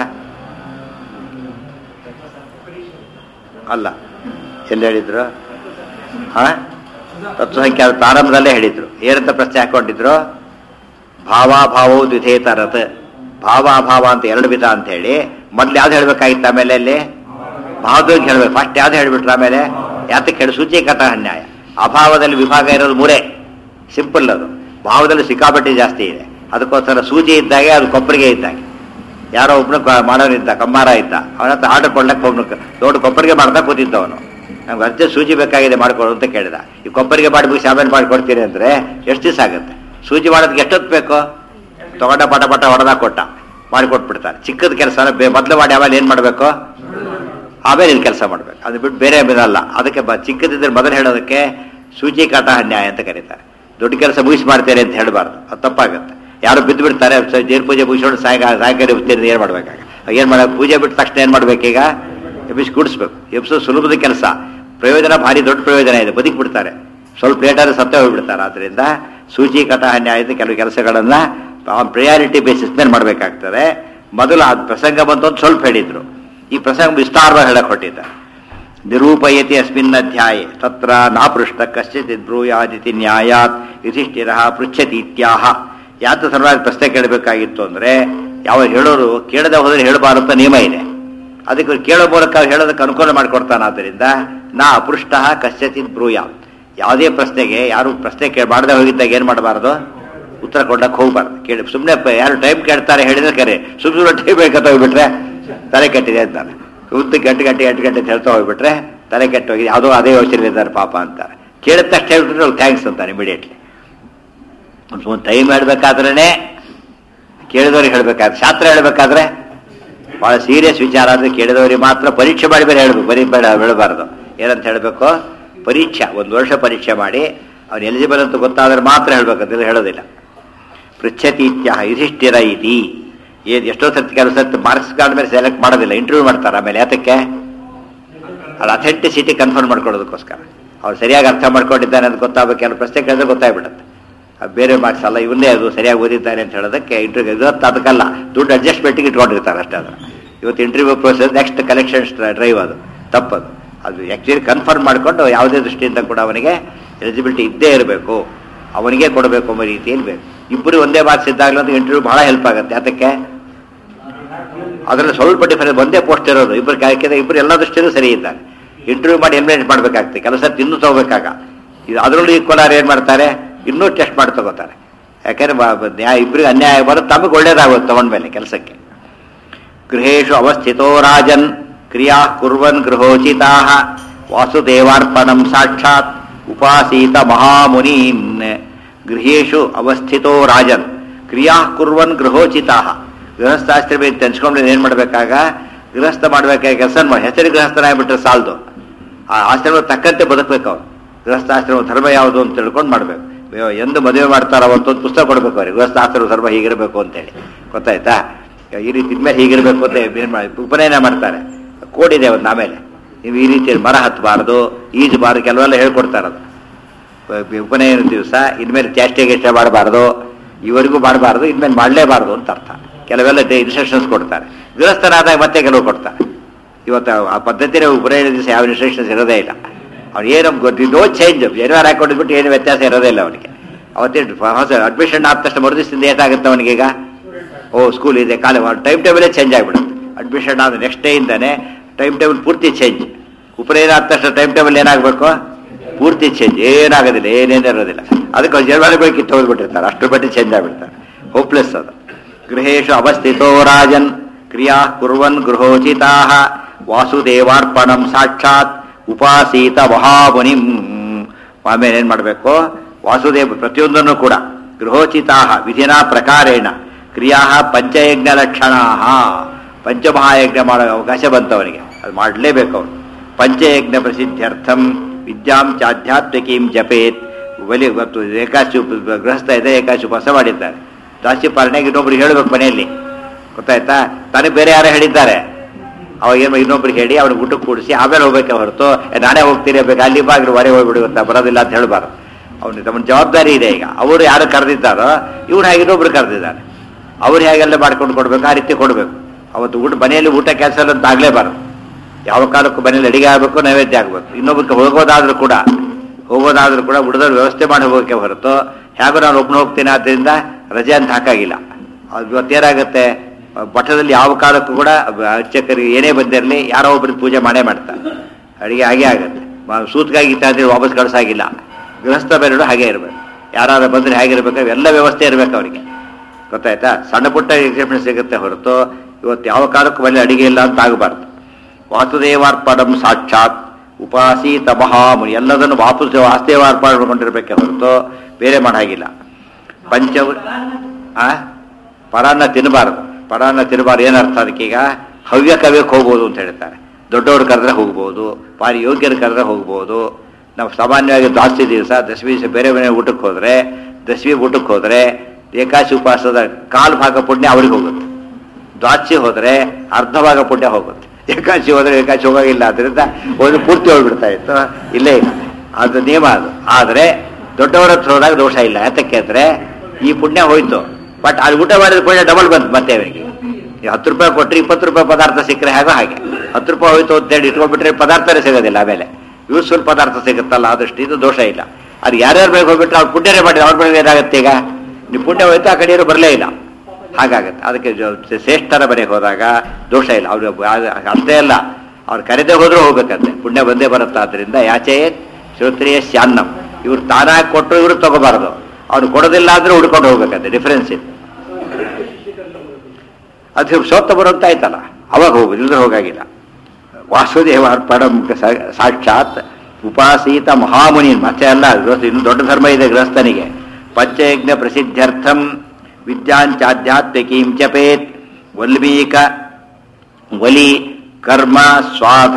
ಅಲ್ಲ ಎಲ್ಲಿ ಹೇಳಿದ್ರು ಹಾ ತತ್ವಸಂಖ್ಯಾ ಪ್ರಾರಂಭದಲ್ಲೇ ಹೇಳಿದ್ರು ಏನಂತ ಪ್ರಶ್ನೆ ಹಾಕೊಂಡಿದ್ರು ಭಾವಾಭಾವೋ ದ್ವಿಧೇತರತ್ ಭಾವಾಭಾವ ಅಂತ ಎರಡು ವಿಧ ಅಂತ ಹೇಳಿ ಮೊದ್ಲು ಯಾವ್ದು ಹೇಳ್ಬೇಕಾಗಿತ್ತು ಆಮೇಲೆ ಅಲ್ಲಿ ಭಾವದಲ್ಲಿ ಹೇಳ್ಬೇಕು ಫಸ್ಟ್ ಯಾವ್ದು ಹೇಳ್ಬಿಟ್ರು ಆಮೇಲೆ ಯಾತಕ್ಕೆ ಹೇಳಿ ಸೂಚೀಕಟ ಅನ್ಯಾಯ ಅಭಾವದಲ್ಲಿ ವಿಭಾಗ ಇರೋದು ಮೂರೇ ಸಿಂಪಲ್ ಅದು ಭಾವದಲ್ಲಿ ಸಿಕ್ಕಾಪಟ್ಟೆ ಜಾಸ್ತಿ ಇದೆ ಅದಕ್ಕೋಸ್ಕರ ಸೂಜಿ ಇದ್ದಾಗೆ ಅದು ಕೊಪ್ಪರಿಗೆ ಇದ್ದಾಗೆ ಯಾರೋ ಒಬ್ನು ಕ- ಮಾಡೋನಿದ್ದ ಕಮ್ಮಾರ ಇದ್ದ ಅವನ ಹತ್ರ ಆರ್ಡರ್ ಕೊಡ್ಲಕ್ಕೆ ಒಬ್ನು ಕ- ದೊಡ್ಡ ಕೊಪ್ಪರಿಗೆ ಮಾಡ್ತಾ ಕೂತಿದ್ದವನು ನಮ್ಗೆ ಅರ್ಜೆಂಟ್ ಸೂಜಿ ಬೇಕಾಗಿದೆ ಮಾಡ್ಕೊಡು ಅಂತ ಕೇಳಿದ ಈ ಕೊಪ್ಪರಿಗೆ ಮಾಡಿ ಮುಗಿಸಿ ಆಮೇಲೆ ಮಾಡ್ಕೊಡ್ತೀನಿ ಅಂದ್ರೆ ಎಷ್ಟು ದಿವಸ ಆಗುತ್ತೆ ಸೂಜಿ ಮಾಡೋದಕ್ಕೆ ಎಷ್ಟೊತ್ತು ಬೇಕು ತಗೊಂಡ ಪಟ ಪಟ ಹೊಡೆದ ಕೊಟ್ಟ ಮಾಡಿಕೊಟ್ಬಿಡ್ತಾರೆ ಚಿಕ್ಕದ ಕೆಲಸ ಮೊದಲು ಮಾಡಿ ಆಮೇಲೆ ಏನು ಮಾಡಬೇಕು ಆಮೇಲೆ ಇಲ್ಲಿ ಕೆಲಸ ಮಾಡ್ಬೇಕು ಅದು ಬಿಟ್ಟು ಬೇರೆ ಅಲ್ಲ ಅದಕ್ಕೆ ಬ ಚಿಕ್ಕದಿದ್ರೆ ಮೊದಲು ಹೇಳೋದಕ್ಕೆ ಸೂಚಿ ಕಾಟ ಅನ್ಯಾಯ ಅಂತ ಕರೀತಾರೆ ದೊಡ್ಡ ಕೆಲಸ ಮುಗಿಸಿ ಮಾಡ್ತೇನೆ ಅಂತ ಹೇಳಬಾರ್ದು ಅದು ತಪ್ಪಾಗುತ್ತೆ ಯಾರು ಬಿದ್ದು ಬಿಡ್ತಾರೆ ಸ- ದೇವ್ರ ಪೂಜೆ ಮುಗಿಸ್ಕೊಂಡು ಸಾಯಂಕ ಸಾಯಂಕಾಲ ಎಬ್ಸ್ತೀನಿ ಏನು ಮಾಡ್ಬೇಕಾಗ ಏನು ಮಾಡ ಪೂಜೆ ಬಿಟ್ಟ ತಕ್ಷಣ ಏನು ಮಾಡ್ಬೇಕೀಗ ಎಬ್ಬಿಸಿ ಕೂಡಿಸ್ಬೇಕು ಎಬ್ಸೋ ಸುಲಭದ ಕೆಲಸ ಪ್ರಯೋಜನ ಭಾರಿ ದೊಡ್ಡ ಪ್ರಯೋಜನ ಇದೆ ಬದುಕಿ ಬಿಡ್ತಾರೆ ಸ್ವಲ್ಪ ಲೇಟಾದ್ರೆ ಸತ್ತೇ ಹೋಗ್ಬಿಡ್ತಾರೆ ಆದ್ದರಿಂದ ಸೂಚಿ ಕಟ ಅನ್ಯಾಯದ ಕೆಲವು ಕೆಲಸಗಳನ್ನ ಪ್ರಿಯಾರಿಟಿ ಬೇಸಿಸ್ ಮೇಲೆ ಮಾಡಬೇಕಾಗ್ತದೆ ಮೊದಲು ಆ ಪ್ರಸಂಗ ಬಂತು ಅಂತ ಸ್ವಲ್ಪ ಹೇಳಿದ್ರು ಈ ಪ್ರಸಂಗ ವಿಸ್ತಾರವಾಗಿ ಹೇಳಕ್ ಹೊಟ್ಟಿದ್ದಾರೆ ನಿರೂಪಯತಿ ಅಸ್ಮಿನ್ ಅಧ್ಯಾಯ ತತ್ರ ನಾಪೃಷ್ಟ ಕಶ್ಚಿತ್ ಬ್ರೂಯಾದಿತಿ ನ್ಯಾಯಾತ್ ಯುಧಿಷ್ಠಿರ ಪೃಚ್ಛತಿ ಇತ್ಯಾಹ ಯಾತ ಸಲುವಾಗಿ ಪ್ರಶ್ನೆ ಕೇಳಬೇಕಾಗಿತ್ತು ಅಂದ್ರೆ ಯಾವ ಹೇಳೋರು ಕೇಳದೆ ಹೋದ್ರೆ ಹೇಳಬಾರದು ಅಂತ ನಿಯಮ ಇದೆ ಅದಕ್ಕೆ ಇವ್ರು ಕೇಳೋ ಮೂಲಕ ಅವ್ರು ಹೇಳೋದಕ್ಕೆ ಅನುಕೂಲ ಮಾಡಿಕೊಡ್ತಾನೆ ಆದ್ದರಿಂದ ನಾ ಅಪೃಷ್ಟ ಕಶ್ಚಿತ್ ಬ್ರೂಯ ಯಾವುದೇ ಪ್ರಶ್ನೆಗೆ ಯಾರು ಪ್ರಶ್ನೆ ಕೇ ಮಾಡದೆ ಹೋಗಿದ್ದಾಗ ಏನು ಮಾಡಬಾರ್ದು ಉತ್ತರ ಕೊಡಕ್ಕೆ ಹೋಗ್ಬಾರ್ದು ಕೇಳಿ ಸುಮ್ಮನೆ ಯಾರು ಟೈಮ್ ಕೇಳ್ತಾರೆ ಹೇಳಿದ್ರೆ ಕರೆ ಸುಮ್ ಸುಮ್ಮನೆ ಟೈಮ್ ಬೇಕಂತ ಹೋಗ್ಬಿಟ್ರೆ ತಲೆ ಕೆಟ್ಟಿದೆ ಅಂತಾರೆ ಉದ್ದ ಗಂಟೆ ಗಂಟೆ ಎಂಟು ಗಂಟೆ ಅಂತ ಹೇಳ್ತಾ ಹೋಗ್ಬಿಟ್ರೆ ತಲೆ ಕೆಟ್ಟೋಗಿ ಯಾವುದೋ ಅದೇ ಯೋಚನೆ ಇದ್ದಾರೆ ಪಾಪ ಅಂತಾರೆ ಕೇಳಿದ ತಕ್ಷಣ ಹೇಳ್ಬಿಟ್ರೆ ಅವ್ರು ಥ್ಯಾಂಕ್ಸ್ ಅಂತಾರೆ ಇಮಿಡಿಯೇಟ್ಲಿ ಒಂದು ಟೈಮ್ ಹೇಳ್ಬೇಕಾದ್ರೇ ಕೇಳಿದವ್ರಿಗೆ ಹೇಳ್ಬೇಕಾದ್ರೆ ಶಾಸ್ತ್ರ ಹೇಳ್ಬೇಕಾದ್ರೆ ಬಹಳ ಸೀರಿಯಸ್ ವಿಚಾರ ಅಂದ್ರೆ ಕೇಳಿದವರಿಗೆ ಮಾತ್ರ ಪರೀಕ್ಷೆ ಮಾಡಿ ಬೇರೆ ಹೇಳ್ಬೇಕು ಬರೀ ಬೇಡ ಹೇಳಬಾರ್ದು ಏನಂತ ಹೇಳಬೇಕು ಪರೀಕ್ಷೆ ಒಂದು ವರ್ಷ ಪರೀಕ್ಷೆ ಮಾಡಿ ಅವ್ನು ಎಲಿಜಿಬಲ್ ಅಂತ ಗೊತ್ತಾದ್ರೆ ಮಾತ್ರ ಹೇಳ್ಬೇಕು ಅದೆಲ್ಲ ಹೇಳೋದಿಲ್ಲ ಪೃಚ್ಛತಿ ಇತ್ಯಾಹ ಯುಧಿಷ್ಠಿರ ಇತಿ ಏನ್ ಎಷ್ಟೋ ಸರ್ತಿ ಕೆಲವು ಸರ್ತಿ ಮಾರ್ಕ್ಸ್ ಕಾರ್ಡ್ ಮೇಲೆ ಸೆಲೆಕ್ಟ್ ಮಾಡೋದಿಲ್ಲ ಇಂಟರ್ವ್ಯೂ ಮಾಡ್ತಾರೆ ಆಮೇಲೆ ಯಾತಕ್ಕೆ ಅದು ಅಥೆಂಟಿಸಿಟಿ ಕನ್ಫರ್ಮ್ ಮಾಡ್ಕೊಳ್ಳೋದಕ್ಕೋಸ್ಕರ ಅವ್ರು ಸರಿಯಾಗಿ ಅರ್ಥ ಮಾಡ್ಕೊಂಡಿದ್ದಾನೆ ಅಂತ ಗೊತ್ತಾಗಬೇಕು ಕೆಲವು ಪ್ರಶ್ನೆ ಕೇಳಿದ್ರೆ ಗೊತ್ತಾಗ್ಬಿಡುತ್ತೆ ಅದು ಬೇರೆ ಮಾರ್ಕ್ಸ್ ಅಲ್ಲ ಇವನ್ನೇ ಅದು ಸರಿಯಾಗಿ ಓದಿದ್ದಾನೆ ಅಂತ ಹೇಳೋದಕ್ಕೆ ಇಂಟರ್ವ್ಯೂ ಇವತ್ತು ಅದಕ್ಕಲ್ಲ ದುಡ್ಡು ಅಡ್ಜಸ್ಟ್ಮೆಂಟಿಗೆ ಇಟ್ಕೊಂಡಿರ್ತಾರೆ ಅಷ್ಟೇ ಅದನ್ನು ಇವತ್ತು interview process next collection drive ಅದು ತಪ್ಪದು ಅದು ಆ್ಯಕ್ಚುಲಿ ಕನ್ಫರ್ಮ್ ಮಾಡಿಕೊಂಡು ಯಾವುದೇ ದೃಷ್ಟಿಯಿಂದ ಕೂಡ ಅವನಿಗೆ ಎಲಿಜಿಬಿಲಿಟಿ ಇದ್ದೇ ಇರಬೇಕು ಅವನಿಗೆ ಕೊಡಬೇಕು ಅನ್ನೋ ರೀತಿಯಲ್ಲಿ ಬೇಕು ಇಬ್ಬರು ಒಂದೇ ಮಾರ್ಕ್ಸ್ ಇದ್ದಾಗಲೂ ಅದು ಇಂಟರ್ವ್ಯೂ ಬಹಳ ಹೆಲ್ಪ್ ಆಗುತ್ತೆ ಅದಕ್ಕೆ ಅದರಲ್ಲಿ ಸ್ವಲ್ಪ ಡಿಫರೆನ್ಸ್ ಒಂದೇ ಪೋಸ್ಟ್ ಇರೋದು ಇಬ್ಬರು ಯಾಕೆಂದ್ರೆ ಇಬ್ಬರು ಎಲ್ಲ ದೃಷ್ಟಿಯಲ್ಲೂ ಸರಿ ಇದ್ದಾರೆ ಇಂಟರ್ವ್ಯೂ ಮಾಡಿ ಎಲಿಮಿನೇಟ್ ಮಾಡಬೇಕಾಗ್ತದೆ ಕೆಲಸ ತಿಂದು ತಗೋಬೇಕಾಗ ಇದು ಅದರಲ್ಲೂ ಈಕ್ವಲಾರ್ ಏನು ಮಾಡ್ತಾರೆ ಇನ್ನೂ ಟೆಸ್ಟ್ ಮಾಡಿ ತಗೋತಾರೆ ಯಾಕೆಂದ್ರೆ ಬ- ಬ- ನ್ಯಾಯ ಇಬ್ಬರಿಗೆ ಅನ್ಯಾಯ ಬರೋದು ತಮಗೆ ಒಳ್ಳೇದಾಗುತ್ತೆ ತಗೊಂಡ್ಮೇಲೆ ಕೆಲಸಕ್ಕೆ ಗೃಹೇಶು ಅವಸ್ಥಿತೋ ರಾಜನ್ ಕ್ರಿಯಾ ಕುರ್ವನ್ ಗೃಹೋಚಿತಾ ವಾಸುದೇವಾರ್ಪಣಂ ಸಾಕ್ಷಾತ್ ಉಪಾಸೀತ ಮಹಾಮುನೀನ್ ಗೃಹೇಶು ಅವಸ್ಥಿತೋ ರಾಜನ್ ಕ್ರಿಯಾ ಕುರ್ವನ್ ಗೃಹೋಚಿತಾ ಗೃಹಸ್ಥಾಶ್ರಮ ತೆನ್ಸ್ಕೊಂಡು ಏನು ಮಾಡಬೇಕಾಗ ಗೃಹಸ್ಥ ಮಾಡಬೇಕಾಗ ಕೆಲಸ ಮಾಡಿ ಹೆಸರು ಗೃಹಸ್ಥನಾಗ್ಬಿಟ್ರೆ ಸಾಲದು ಆ ಆಶ್ರಮ ತಕ್ಕಂತೆ ಬದುಕಬೇಕು ಅವ್ರು ಗೃಹಸ್ಥಾಶ್ರಮ ಧರ್ಮ ಯಾವುದು ಅಂತ ತಿಳ್ಕೊಂಡು ಮಾಡಬೇಕು ಎಂದು ಮದುವೆ ಮಾಡ್ತಾರ ಅವತ್ತೊಂದು ಪುಸ್ತಕ ಕೊಡಬೇಕು ಅವ್ರಿಗೆ ಗೃಹಸ್ಥಾಶ್ರಮ ಧರ್ಮ ಹೀಗಿರಬೇಕು ಅಂತೇಳಿ ಗೊತ್ತಾಯ್ತಾ ಈ ರೀತಿ ಇನ್ಮೇಲೆ ಹೀಗಿರಬೇಕು ಅಂತ ಏನ್ ಮಾಡಿ- ಉಪನಯನ ಮಾಡ್ತಾರೆ ಕೋಡಿದೆ ಒಂದು ಆಮೇಲೆ ನೀವು ಈ ರೀತಿ ಮರ ಹತ್ತಬಾರ್ದು ಈಜಬಾರ್ದು ಕೆಲವೆಲ್ಲ ಹೇಳ್ಕೊಡ್ತಾರೆ ಅದು ಉಪ- ಉಪನಯನ ದಿವಸ ಇನ್ಮೇಲೆ ಚಾಷ್ಟೆ ಗಿಷ್ಟೆ ಮಾಡಬಾರ್ದು ಇವರಿಗೂ ಮಾಡಬಾರ್ದು ಇನ್ಮೇಲೆ ಮಾಡಲೇಬಾರ್ದು ಅಂತ ಅರ್ಥ ಕೆಲವೆಲ್ಲ ಇನ್ಸ್ಟ್ರಕ್ಷನ್ಸ್ ಕೊಡ್ತಾರೆ ಗೃಹಸ್ಥನಾದಾಗ ಮತ್ತೆ ಕೆಲವು ಕೊಡ್ತಾರೆ ಇವತ್ತು ಆ ಪದ್ಧತಿನೇ ಉಪನಯನ ದಿವಸ ಯಾವ ಇನ್ಸ್ಟ್ರಕ್ಷನ್ಸ್ ಇರೋದೇ ಇಲ್ಲ ಅವ್ನು ಏನು ಗೊತ್ತಿ ನೋ ಚೇಂಜ್ ಜನಿವಾರ ಹಾಕೊಂಡಿದ್ಬಿಟ್ಟು ಏನು ವ್ಯತ್ಯಾಸ ಇರೋದೇ ಇಲ್ಲ ಅವನಿಗೆ ಅವತ್ತೇ ಹೊಸ ಅಡ್ಮಿಷನ್ ಆದ ತಕ್ಷಣ ಮರುದಿವಸದಿಂದ ಏಟಾಗುತ್ತೆ ಅವನಿಗೀಗ ಓ ಸ್ಕೂಲ್ ಇದೆ ಕಾಲೇಜ್ ಟೈಮ್ ಟೇಬಲೇ ಚೇಂಜ್ ಆಗಿಬಿಡುತ್ತೆ ಅಡ್ಮಿಷನ್ ಆದ ನೆಕ್ಸ್ಟ್ ಡೇಯಿಂದಾನೆ ಟೈಮ್ ಟೇಬಲ್ ಪೂರ್ತಿ ಚೇಂಜ್ ಉಪನಯನ ಆದ ತಕ್ಷಣ ಟೈಮ್ ಟೇಬಲ್ ಏನಾಗಬೇಕು ಪೂರ್ತಿ ಚೇಂಜ್ ಏನಾಗೋದಿಲ್ಲ ಏನೇನು ಇರೋದಿಲ್ಲ ಅದಕ್ಕೆ ಜನ್ವಾರಗಳು ಕಿತ್ತು ಹೋಗ್ಬಿಟ್ಟಿರ್ತಾರೆ ಅಷ್ಟರ ಬಡ್ಡಿ ಚೇಂಜ್ ಆಗಿಬಿಡ್ತಾರೆ ಹೋಪ್ಲೆಸ್ ಅದು ಗೃಹೇಶು ಅವಸ್ಥಿತೋ ರಾಜನ್ ಕ್ರಿಯಾ ಕುರ್ವನ್ ಗೃಹೋಚಿತಾ ವಾಸುದೇವಾರ್ಪಣಂ ಸಾಕ್ಷಾತ್ ಉಪಾಸೀತ ಮಹಾಮುನಿಂ ಆಮೇಲೆ ಏನ್ ಮಾಡಬೇಕು ವಾಸುದೇವ ಪ್ರತಿಯೊಂದನ್ನು ಕೂಡ ಗೃಹೋಚಿತಾ ವಿಧಿನಾ ಪ್ರಕಾರೇಣ ಕ್ರಿಯಾ ಪಂಚಯಜ್ಞ ಲಕ್ಷಣಾ ಪಂಚಮಹಾಯಜ್ಞ ಮಾಡೋ ಅವಕಾಶ ಬಂತವನಿಗೆ ಅದು ಮಾಡಲೇಬೇಕು ಅವನು ಪಂಚಯಜ್ಞ ಪ್ರಸಿದ್ಧ್ಯರ್ಥಂ ವಿದ್ಯಾಂ ಚಾಧ್ಯಾತ್ಮಿಕೀಂ ಜಪೇತ್ ಬಲಿ ಮತ್ತು ಏಕಾಶಿ ಉಪ- ಗೃಹಸ್ಥ ಇದೆ ಏಕಾಶಿ ಉಪವಾಸ ಮಾಡಿದ್ದಾರೆ ದಾಸಿ ಪಾಲನೆಗೆ ಇನ್ನೊಬ್ರಿಗೆ ಹೇಳ್ಬೇಕು ಮನೆಯಲ್ಲಿ ಗೊತ್ತಾಯ್ತಾ ತನಗೆ ಬೇರೆ ಯಾರೋ ಹೇಳಿದ್ದಾರೆ ಅವಾಗ ಏನು ಇನ್ನೊಬ್ರಿಗೆ ಹೇಳಿ ಅವ್ನಿಗೆ ಊಟಕ್ಕೆ ಕೂಡಿಸಿ ಆಮೇಲೆ ಹೋಗ್ಬೇಕೆ ಹೊರತು "ಏ, ನಾನೇ ಹೋಗ್ತೀನಿ ಬೇಕು ಅಲ್ಲಿ ಬಾಗಿಲು ಹೊರೆ ಹೋಗ್ಬಿಡು ಗೊತ್ತಾ ಬರೋದಿಲ್ಲ ಅಂತ ಹೇಳ್ಬಾರ್ದು ಅವ್ನಿಗೆ ತಮ್ಮ ಜವಾಬ್ದಾರಿ ಇದೆ ಈಗ ಅವರು ಯಾರು ಕರೆದಿದ್ದಾರೋ ಇವ್ರು ಹಾಗೆ ಇನ್ನೊಬ್ರು ಕರೆದಿದ್ದಾರೆ ಅವ್ರು ಹೇಗೆಲ್ಲ ಮಾಡ್ಕೊಂಡು ಕೊಡ್ಬೇಕು ಆ ರೀತಿ ಕೊಡಬೇಕು ಅವತ್ತು ಊಟ ಮನೆಯಲ್ಲಿ ಊಟ ಕೆಲಸ ಅಂತ ಆಗ್ಲೇಬಾರ್ದು ಯಾವ ಕಾಲಕ್ಕೂ ಮನೇಲಿ ಅಡಿಗೆ ಆಗಬೇಕು ನೈವೇದ್ಯ ಆಗಬೇಕು ಇನ್ನೊಬ್ಬಕ್ಕೆ ಹೋಗೋದಾದ್ರೂ ಕೂಡ ಹೋಗೋದಾದ್ರೂ ಕೂಡ ಉಳಿದವ್ರು ವ್ಯವಸ್ಥೆ ಮಾಡಿ ಹೋಗೋಕೆ ಹೊರತು ಹೇಗೂ ನಾನು ಒಬ್ಬನು ಹೋಗ್ತೀನಿ ಆದ್ದರಿಂದ ರಜೆ ಅಂತ ಹಾಕಾಗಿಲ್ಲ ಅದು ಇವತ್ತೇನಾಗುತ್ತೆ ಮಠದಲ್ಲಿ ಯಾವ ಕಾಲಕ್ಕೂ ಕೂಡ ಅರ್ಚಕರಿಗೆ ಏನೇ ಬಂದಿರಲಿ ಯಾರೋ ಒಬ್ಬರು ಪೂಜೆ ಮಾಡೇ ಮಾಡ್ತಾರೆ ಅಡಿಗೆ ಹಾಗೆ ಆಗುತ್ತೆ ಮ- ಸೂತ್ಕಾಗಿ ಇತ್ತ ವಾಪಸ್ ಕಳ್ಸಾಗಿಲ್ಲ ಗೃಹಸ್ಥ ಬೇರೆಡು ಹಾಗೆ ಇರಬೇಕು ಯಾರು ಬಂದರೆ ಹೇಗಿರ್ಬೇಕು ಎಲ್ಲ ವ್ಯವಸ್ಥೆ ಇರಬೇಕು ಅವರಿಗೆ ಗೊತ್ತಾಯ್ತಾ ಸಣ್ಣ ಪುಟ್ಟ ಎಕ್ಸೆಪ್ಷನ್ ಸಿಗುತ್ತೆ ಹೊರತು ಇವತ್ತು ಯಾವ ಕಾಲಕ್ಕೂ ಮನೆ ಅಡಿಗೆ ಇಲ್ಲ ಅಂತ ಆಗಬಾರ್ದು ವಾಸುದೇವಾರ್ಪಣಂ ಸಾಕ್ಷಾತ್ ಉಪಾಸೀತ ಮಹಾಮುನಿ ಎಲ್ಲದನ್ನು ವಾಪಸ್ ವಾಸುದೇವಾರ್ಪಣ ಮಾಡ್ಕೊಂಡಿರ್ಬೇಕೆ ಹೊರತು ಬೇರೆ ಮಾಡಾಗಿಲ್ಲ ಪಂಚ ಆ ಪರಾನ್ನ ತಿನ್ನಬಾರದು ಪರಾನ್ನ ತಿನ್ನಬಾರ್ದು ಏನರ್ಥ ಅದಕ್ಕೀಗ ಹವ್ಯ ಕವ್ಯಕ್ಕೆ ಹೋಗ್ಬೋದು ಅಂತ ಹೇಳ್ತಾರೆ ದೊಡ್ಡವ್ರು ಕರೆದ್ರೆ ಹೋಗ್ಬೋದು ಭಾರಿ ಯೋಗ್ಯರು ಕರೆದ್ರೆ ಹೋಗ್ಬೋದು ನಾವು ಸಾಮಾನ್ಯವಾಗಿ ದ್ವಾಸಿ ದಿವಸ ದಶಮಿ ದಿವಸ ಬೇರೆ ಬೇರೆ ಊಟಕ್ಕೆ ಹೋದರೆ ದಶಮಿ ಊಟಕ್ಕೆ ಹೋದರೆ ಏಕಾಶಿ ಉಪವಾಸದ ಕಾಲು ಭಾಗ ಪುಣ್ಯ ಅವ್ರಿಗೆ ಹೋಗುತ್ತೆ ದ್ವಾದಶಿ ಹೋದರೆ ಅರ್ಧ ಭಾಗ ಪುಣ್ಯ ಹೋಗುತ್ತೆ ಏಕಾಶಿ ಹೋದರೆ ಏಕಾಶಿ ಹೋಗೋಗಿಲ್ಲ ಅದರಿಂದ ಒಂದು ಪೂರ್ತಿ ಹೋಗ್ಬಿಡ್ತಾ ಇತ್ತು ಇಲ್ಲೇ ಇಲ್ಲ ಅದು ನಿಯಮ ಅದು ಆದರೆ ದೊಡ್ಡವರ ಹತ್ರ ಹೋದಾಗ ದೋಷ ಇಲ್ಲ ಯಾತಕ್ಕೆ ಅಂದರೆ ಈ ಪುಣ್ಯ ಹೋಯ್ತು ಬಟ್ ಅಲ್ಲಿ ಊಟ ಮಾಡಿದ ಪುಣ್ಯ ಡಬಲ್ ಬಂತು ಮತ್ತೆ ಅವನಿಗೆ ಈ ಹತ್ತು ರೂಪಾಯಿ ಕೊಟ್ಟರೆ ಇಪ್ಪತ್ತು ರೂಪಾಯಿ ಪದಾರ್ಥ ಸಿಕ್ಕರೆ ಹಾಗೋ ಹಾಗೆ ಹತ್ತು ರೂಪಾಯಿ ಹೋಯ್ತು ಅಂತೇಳಿ ಇಟ್ಕೊಂಡ್ಬಿಟ್ರೆ ಪದಾರ್ಥನೇ ಸಿಗೋದಿಲ್ಲ ಆಮೇಲೆ ಯೂಸ್ಫುಲ್ ಪದಾರ್ಥ ಸಿಗುತ್ತಲ್ಲ ಆದಷ್ಟು ಇದು ದೋಷ ಇಲ್ಲ ಅದು ಯಾರ್ಯಾರು ಬೇಕು ಹೋಗ್ಬಿಟ್ರೆ ಅವ್ರು ಪುಣ್ಯನೇ ಮಾಡಿ ಅವ್ರ ಮೇಲೆ ಏನಾಗುತ್ತೆ ಈಗ ನೀವು ಪುಣ್ಯ ಹೋಯ್ತು ಆ ಕಡೆಯವರು ಬರಲೇ ಇಲ್ಲ ಹಾಗಾಗತ್ತೆ ಅದಕ್ಕೆ ಜ- ಶ್ರೇಷ್ಠರ ಮನೆಗೆ ಹೋದಾಗ ದೋಷ ಇಲ್ಲ ಅವ್ರು ಅಷ್ಟೇ ಅಲ್ಲ ಅವ್ರು ಕರೆದೇ ಹೋದ್ರೂ ಹೋಗ್ಬೇಕಂತೆ ಪುಣ್ಯ ಬಂದೇ ಬರುತ್ತೆ ಆದ್ದರಿಂದ ಯಾಚೆ ಶ್ರೋತ್ರಿಯ ಶಾನ್ನಂ ಇವ್ರು ತಾನಾಗಿ ಕೊಟ್ಟರು ಇವರು ತಗೋಬಾರ್ದು ಅವ್ನು ಕೊಡೋದಿಲ್ಲ ಅಂದ್ರೆ ಹುಡ್ಕೊಂಡು ಹೋಗ್ಬೇಕಂತೆ ಡಿಫ್ರೆನ್ಸ್ ಇದೆ ಅದು ಸೋತ ಬರುವಂತ ಆಯ್ತಲ್ಲ ಅವಾಗ ಹೋಗುದು ಇಲ್ಲದ್ರೆ ಹೋಗಾಗಿಲ್ಲ ವಾಸುದೇವ ಪಡಂ ಸ- ಸಾಕ್ಷಾತ್ ಉಪಾಸೀತ ಮಹಾಮುನಿ ಮತ್ತೆ ಅಲ್ಲ ಗೃಹಸ್ಥ ಇನ್ನು ದೊಡ್ಡ ಧರ್ಮ ಇದೆ ಗೃಹಸ್ಥನಿಗೆ ಪಂಚಯಜ್ಞ ಪ್ರಸಿದ್ಧ್ಯರ್ಥಂ ವಿದ್ಯಾಂಚಾಧ್ಯಾತ್ಮಿಕೀಂ ಜಪೇತ್ ವಲ್ಮೀಕ ವಲಿ ಕರ್ಮ ಸ್ವಾಧ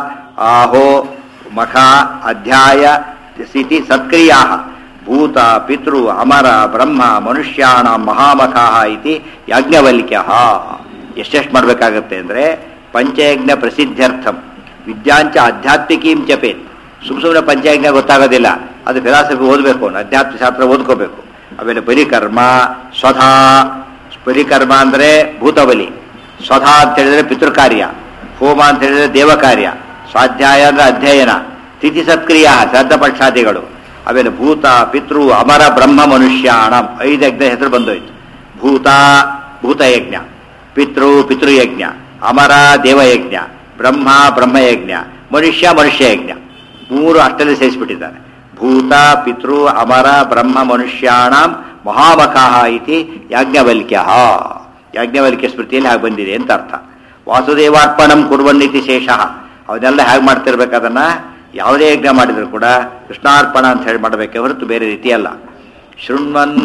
ಆಹೋ ಮಖ ಅಧ್ಯಾಯ ಸ್ಥಿತಿ ಸತ್ಕ್ರಿಯಾ ಭೂತ ಪಿತೃ ಅಮರ ಬ್ರಹ್ಮ ಮನುಷ್ಯಾಣ ಮಹಾಮಖ ಇತಿ ಯಾಜ್ಞವಲ್ಕ್ಯ ಎಷ್ಟೆಷ್ಟು ಮಾಡಬೇಕಾಗತ್ತೆ ಅಂದರೆ ಪಂಚಯಜ್ಞ ಪ್ರಸಿದ್ಧ್ಯರ್ಥಂ ವಿದ್ಯಾಂಚ ಆಧ್ಯಾತ್ಮಿಕೀಂ ಜಪೇತ್ ಸುಮ್ ಸುಮ್ಮನೆ ಪಂಚಯಜ್ಞ ಗೊತ್ತಾಗೋದಿಲ್ಲ ಅದು ಫಿಲಾಸಫಿ ಓದಬೇಕು ಅವನು ಅಧ್ಯಾತ್ಮ ಶಾಸ್ತ್ರ ಓದ್ಕೋಬೇಕು ಆಮೇಲೆ ಬಲಿಕರ್ಮ ಸ್ವಧಾ ಬಲಿಕರ್ಮ ಅಂದರೆ ಭೂತಬಲಿ ಸ್ವಧಾ ಅಂತ ಹೇಳಿದ್ರೆ ಪಿತೃಕಾರ್ಯ ಹೋಮ ಅಂತ ಹೇಳಿದ್ರೆ ದೇವ ಕಾರ್ಯ ಸ್ವಾಧ್ಯಾಯ ಅಂದ್ರೆ ಅಧ್ಯಯನ ತಿಥಿ ಸತ್ಕ್ರಿಯ ಶ್ರದ್ಧಪಕ್ಷಾದಿಗಳು ಆಮೇಲೆ ಭೂತ ಪಿತೃ ಅಮರ ಬ್ರಹ್ಮ ಮನುಷ್ಯಾಣ ಐದು ಯಜ್ಞ ಹೆಸರು ಬಂದೋಯ್ತು ಭೂತ ಭೂತಯಜ್ಞ ಪಿತೃ ಪಿತೃಯಜ್ಞ ಅಮರ ದೇವಯಜ್ಞ ಬ್ರಹ್ಮ ಬ್ರಹ್ಮಯಜ್ಞ ಮನುಷ್ಯ ಮನುಷ್ಯ ಯಜ್ಞ ಮೂರು ಅಷ್ಟಲ್ಲಿ ಸೇರಿಸ್ಬಿಟ್ಟಿದ್ದಾರೆ ಭೂತ ಪಿತೃ ಅಮರ ಬ್ರಹ್ಮ ಮನುಷ್ಯಾಣಂ ಮಹಾಮಖಾಹ ಇತಿ ಯಾಜ್ಞವಲ್ಕ್ಯ ಯಾಜ್ಞವಲ್ಕ್ಯ ಸ್ಮೃತಿಯಲ್ಲಿ ಹಾಗೆ ಬಂದಿದೆ ಅಂತ ಅರ್ಥ ವಾಸುದೇವಾರ್ಪಣಂ ಕುರ್ವನ್ನಿತಿ ಶೇಷ ಅವನ್ನೆಲ್ಲ ಹೇಗೆ ಮಾಡ್ತಿರ್ಬೇಕು ಅದನ್ನ ಯಾವುದೇ ಯಜ್ಞ ಮಾಡಿದ್ರು ಕೂಡ ಕೃಷ್ಣಾರ್ಪಣ ಅಂತ ಹೇಳಿ ಮಾಡಬೇಕೆ ಹೊರತು ಬೇರೆ ರೀತಿ ಅಲ್ಲ ಶೃಣ್ವನ್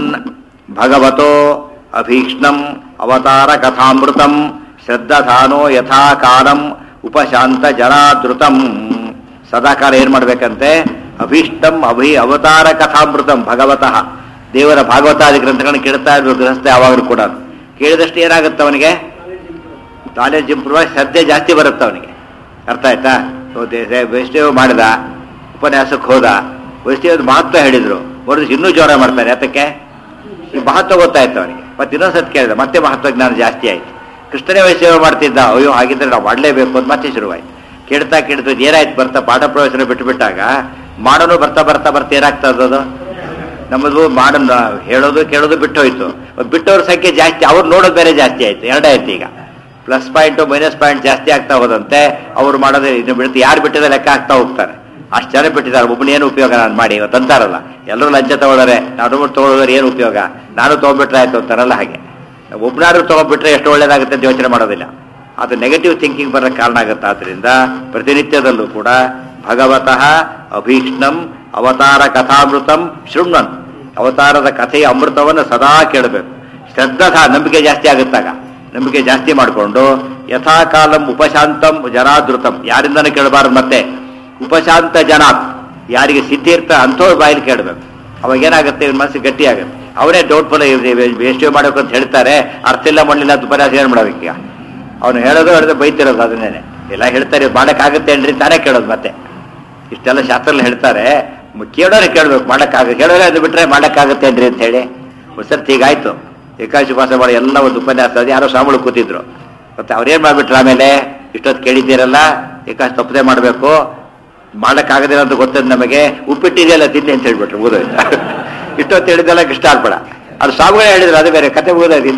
ಭಗವತೋ ಅಭೀಕ್ಷ್ಣಂ ಅವತಾರ ಕಥಾಮೃತಂ ಶ್ರದ್ಧಾನೋ ಯಥಾ ಕಾಲಂ ಉಪಶಾಂತ ಜನಾದೃತಂ ಸದಾಕಾಲ ಏನ್ ಮಾಡ್ಬೇಕಂತೆ ಅಭೀಷ್ಟಂ ಅಭಿ ಅವತಾರ ಕಥಾಮೃತಂ ಭಗವತಃ ದೇವರ ಭಾಗವತಾದಿ ಗ್ರಂಥಗಳನ್ನ ಕೇಳ್ತಾ ಇರ್ಬೇಕು ಗೃಹಸ್ಥ ಯಾವಾಗಲೂ ಕೂಡ ಕೇಳಿದಷ್ಟು ಏನಾಗುತ್ತೆ ಅವನಿಗೆ ನಾಲೆಜ್ ಇಂಪ್ರೂವ್ ಆಗಿ ಶ್ರದ್ಧೆ ಜಾಸ್ತಿ ಬರುತ್ತೆ ಅವನಿಗೆ ಅರ್ಥ ಆಯ್ತಾ ಸೊ ದೇ- ದೇ- ವೈಷ್ಣವ ಮಾಡಿದ ಉಪನ್ಯಾಸಕ್ಕೆ ಹೋದ ವೈಷ್ಣವದ ಮಹತ್ವ ಹೇಳಿದ್ರು ಒಂದು ಇನ್ನೂ ಜೋರ ಮಾಡ್ತಾರೆ ಯಾತಕ್ಕೆ ಈ ಮಹತ್ವ ಗೊತ್ತಾಯ್ತು ಅವನಿಗೆ ಮತ್ತೆ ಇನ್ನೊಂದು ಸತ್ ಕೇಳಿದ ಮತ್ತೆ ಮಹತ್ವ ಜ್ಞಾನ ಜಾಸ್ತಿ ಆಯ್ತು ಕೃಷ್ಣನೇ ವೈಷ್ಣವ ಮಾಡ್ತಿದ್ದ ಅಯ್ಯೋ ಹಾಗಿದ್ರೆ ನಾವು ಮಾಡಲೇಬೇಕು ಅಂತ ಮತ್ತೆ ಶುರುವಾಯ್ತು ಕೇಳ್ತಾ ಕೇಳ್ತಾ ಏನಾಯ್ತು ಬರ್ತಾ ಪಾಠ ಪ್ರವೇಶನ ಬಿಟ್ಟುಬಿಟ್ಟಾಗ ಮಾಡೋನು ಬರ್ತಾ ಬರ್ತಾ ಬರ್ತಾ ಏನಾಗ್ತಾ ಅದು ನಮ್ಮದು ಮಾಡೋಣ ಹೇಳೋದು ಕೇಳೋದು ಬಿಟ್ಟು ಹೋಯ್ತು ಬಿಟ್ಟವ್ರ ಸಂಖ್ಯೆ ಜಾಸ್ತಿ ಅವ್ರು ನೋಡೋದು ಬೇರೆ ಜಾಸ್ತಿ ಆಯ್ತು ಎರಡೇ ಆಯ್ತು ಈಗ ಪ್ಲಸ್ ಪಾಯಿಂಟು ಮೈನಸ್ ಪಾಯಿಂಟ್ ಜಾಸ್ತಿ ಆಗ್ತಾ ಹೋದಂತೆ ಅವ್ರು ಮಾಡೋದೇ ಇನ್ನು ಬಿಡುತ್ತೆ ಯಾರು ಬಿಟ್ಟಿದ ಲೆಕ್ಕ ಆಗ್ತಾ ಹೋಗ್ತಾರೆ ಅಷ್ಟು ಜನ ಬಿಟ್ಟಿದ್ದಾರೆ ಒಬ್ಬನ ಏನು ಉಪಯೋಗ ನಾನು ಮಾಡಿ ಇವತ್ತು ಅಂತಾರಲ್ಲ ಎಲ್ಲರೂ ಲಂಚ ತಗೊಳ್ಳೋರೆ ನಾವು ತಗೊಳ್ಳೋದ್ರೆ ಏನು ಉಪಯೋಗ ನಾನು ತೊಗೊಂಡ್ಬಿಟ್ರೆ ಆಯ್ತು ಅಂತಾರಲ್ಲ ಹಾಗೆ ಒಬ್ಬನಾದ್ರು ತೊಗೊಂಡ್ಬಿಟ್ರೆ ಎಷ್ಟು ಒಳ್ಳೇದಾಗುತ್ತೆ ಅಂತ ಯೋಚನೆ ಮಾಡೋದಿಲ್ಲ ಅದು ನೆಗೆಟಿವ್ ಥಿಂಕಿಂಗ್ ಬರೋಕ್ಕೆ ಕಾರಣ ಆಗುತ್ತೆ ಆದ್ರಿಂದ ಪ್ರತಿನಿತ್ಯದಲ್ಲೂ ಕೂಡ ಭಗವತಃ ಅಭೀಕ್ಷ್ಣಂ ಅವತಾರ ಕಥಾಮೃತಂ ಶೃಣ್ವನ್ ಅವತಾರದ ಕಥೆಯ ಅಮೃತವನ್ನು ಸದಾ ಕೇಳಬೇಕು ಶ್ರದ್ಧಾ ನಂಬಿಕೆ ಜಾಸ್ತಿ ಆಗುತ್ತಾಗ ನಂಬಿಕೆ ಜಾಸ್ತಿ ಮಾಡಿಕೊಂಡು ಯಥಾಕಾಲಂ ಉಪಶಾಂತಂ ಜನಾದೃತಂ ಯಾರಿಂದನೂ ಕೇಳಬಾರದು ಮತ್ತೆ ಉಪಶಾಂತ ಜನ ಯಾರಿಗೆ ಸಿದ್ಧಿ ಇರ್ತ ಅಂಥವ್ರ ಬಾಯಲ್ಲಿ ಕೇಳಬೇಕು ಅವಾಗ ಏನಾಗುತ್ತೆ ಇವ್ನ ಮನಸ್ಸು ಗಟ್ಟಿ ಆಗುತ್ತೆ ಅವರೇ ಡೌಟ್ಫುಲ್ ಎಷ್ಟು ಮಾಡಬೇಕು ಅಂತ ಹೇಳ್ತಾರೆ ಅರ್ಥ ಇಲ್ಲ ಮಾಡಲಿಲ್ಲ ಅಂತ ಉಪನ್ಯಾಸ ಏನು ಮಾಡ್ಬೇಕು ಈಗ ಅವನು ಹೇಳೋದು ಹೇಳಿದ್ರೆ ಬೈತಿರೋದು ಅದನ್ನೇನೆ ಎಲ್ಲ ಹೇಳ್ತಾರೆ ಮಾಡೋಕ್ಕಾಗುತ್ತೆ ಏನ್ರಿ ತಾನೇ ಕೇಳೋದು ಮತ್ತೆ ಇಷ್ಟೆಲ್ಲ ಶಾಸ್ತ್ರದಲ್ಲಿ ಹೇಳ್ತಾರೆ ಮ- ಕೇಳೋರೆ ಕೇಳ್ಬೇಕು ಮಾಡೋಕ್ಕಾಗ ಕೇಳೋರೆ ಅದು ಬಿಟ್ರೆ ಮಾಡೋಕ್ಕಾಗುತ್ತೆ ಏನ್ರಿ ಅಂತ ಹೇಳಿ ಸರ್ತಿ ಹೀಗಾಯ್ತು ಏಕಾಶಿ ಉಪವಾಸ ಮಾಡಿ ಎಲ್ಲ ಒಂದು ಉಪನ್ಯಾಸ ಅದು ಯಾರೋ ಸ್ವಾಮಿಗಳು ಕೂತಿದ್ರು ಮತ್ತೆ ಅವ್ರೇನ್ ಮಾಡ್ಬಿಟ್ರು ಆಮೇಲೆ ಇಷ್ಟೊತ್ತು ಕೇಳಿದ್ದೀರಲ್ಲ ಏಕಾಶಿ ತಪ್ಪದೆ ಮಾಡಬೇಕು ಮಾಡೋಕ್ಕಾಗದಿಲ್ಲ ಅಂತ ಗೊತ್ತದ ನಮಗೆ ಉಪ್ಪಿಟ್ಟಿದೆಯಲ್ಲ ತಿನ್ನಿ ಅಂತ ಹೇಳ್ಬಿಟ್ರು ಓದೋಯ್ತು ಇಷ್ಟೊತ್ತು ಹೇಳಿದೆಲ್ಲ ಕೃಷ್ಣ ಅರ್ಪಣ ಅದು ಸ್ವಾಮಿಗಳೇ ಹೇಳಿದ್ರು ಅದು ಬೇರೆ ಕತೆ ಓದೋದು ಇನ್ನೇನು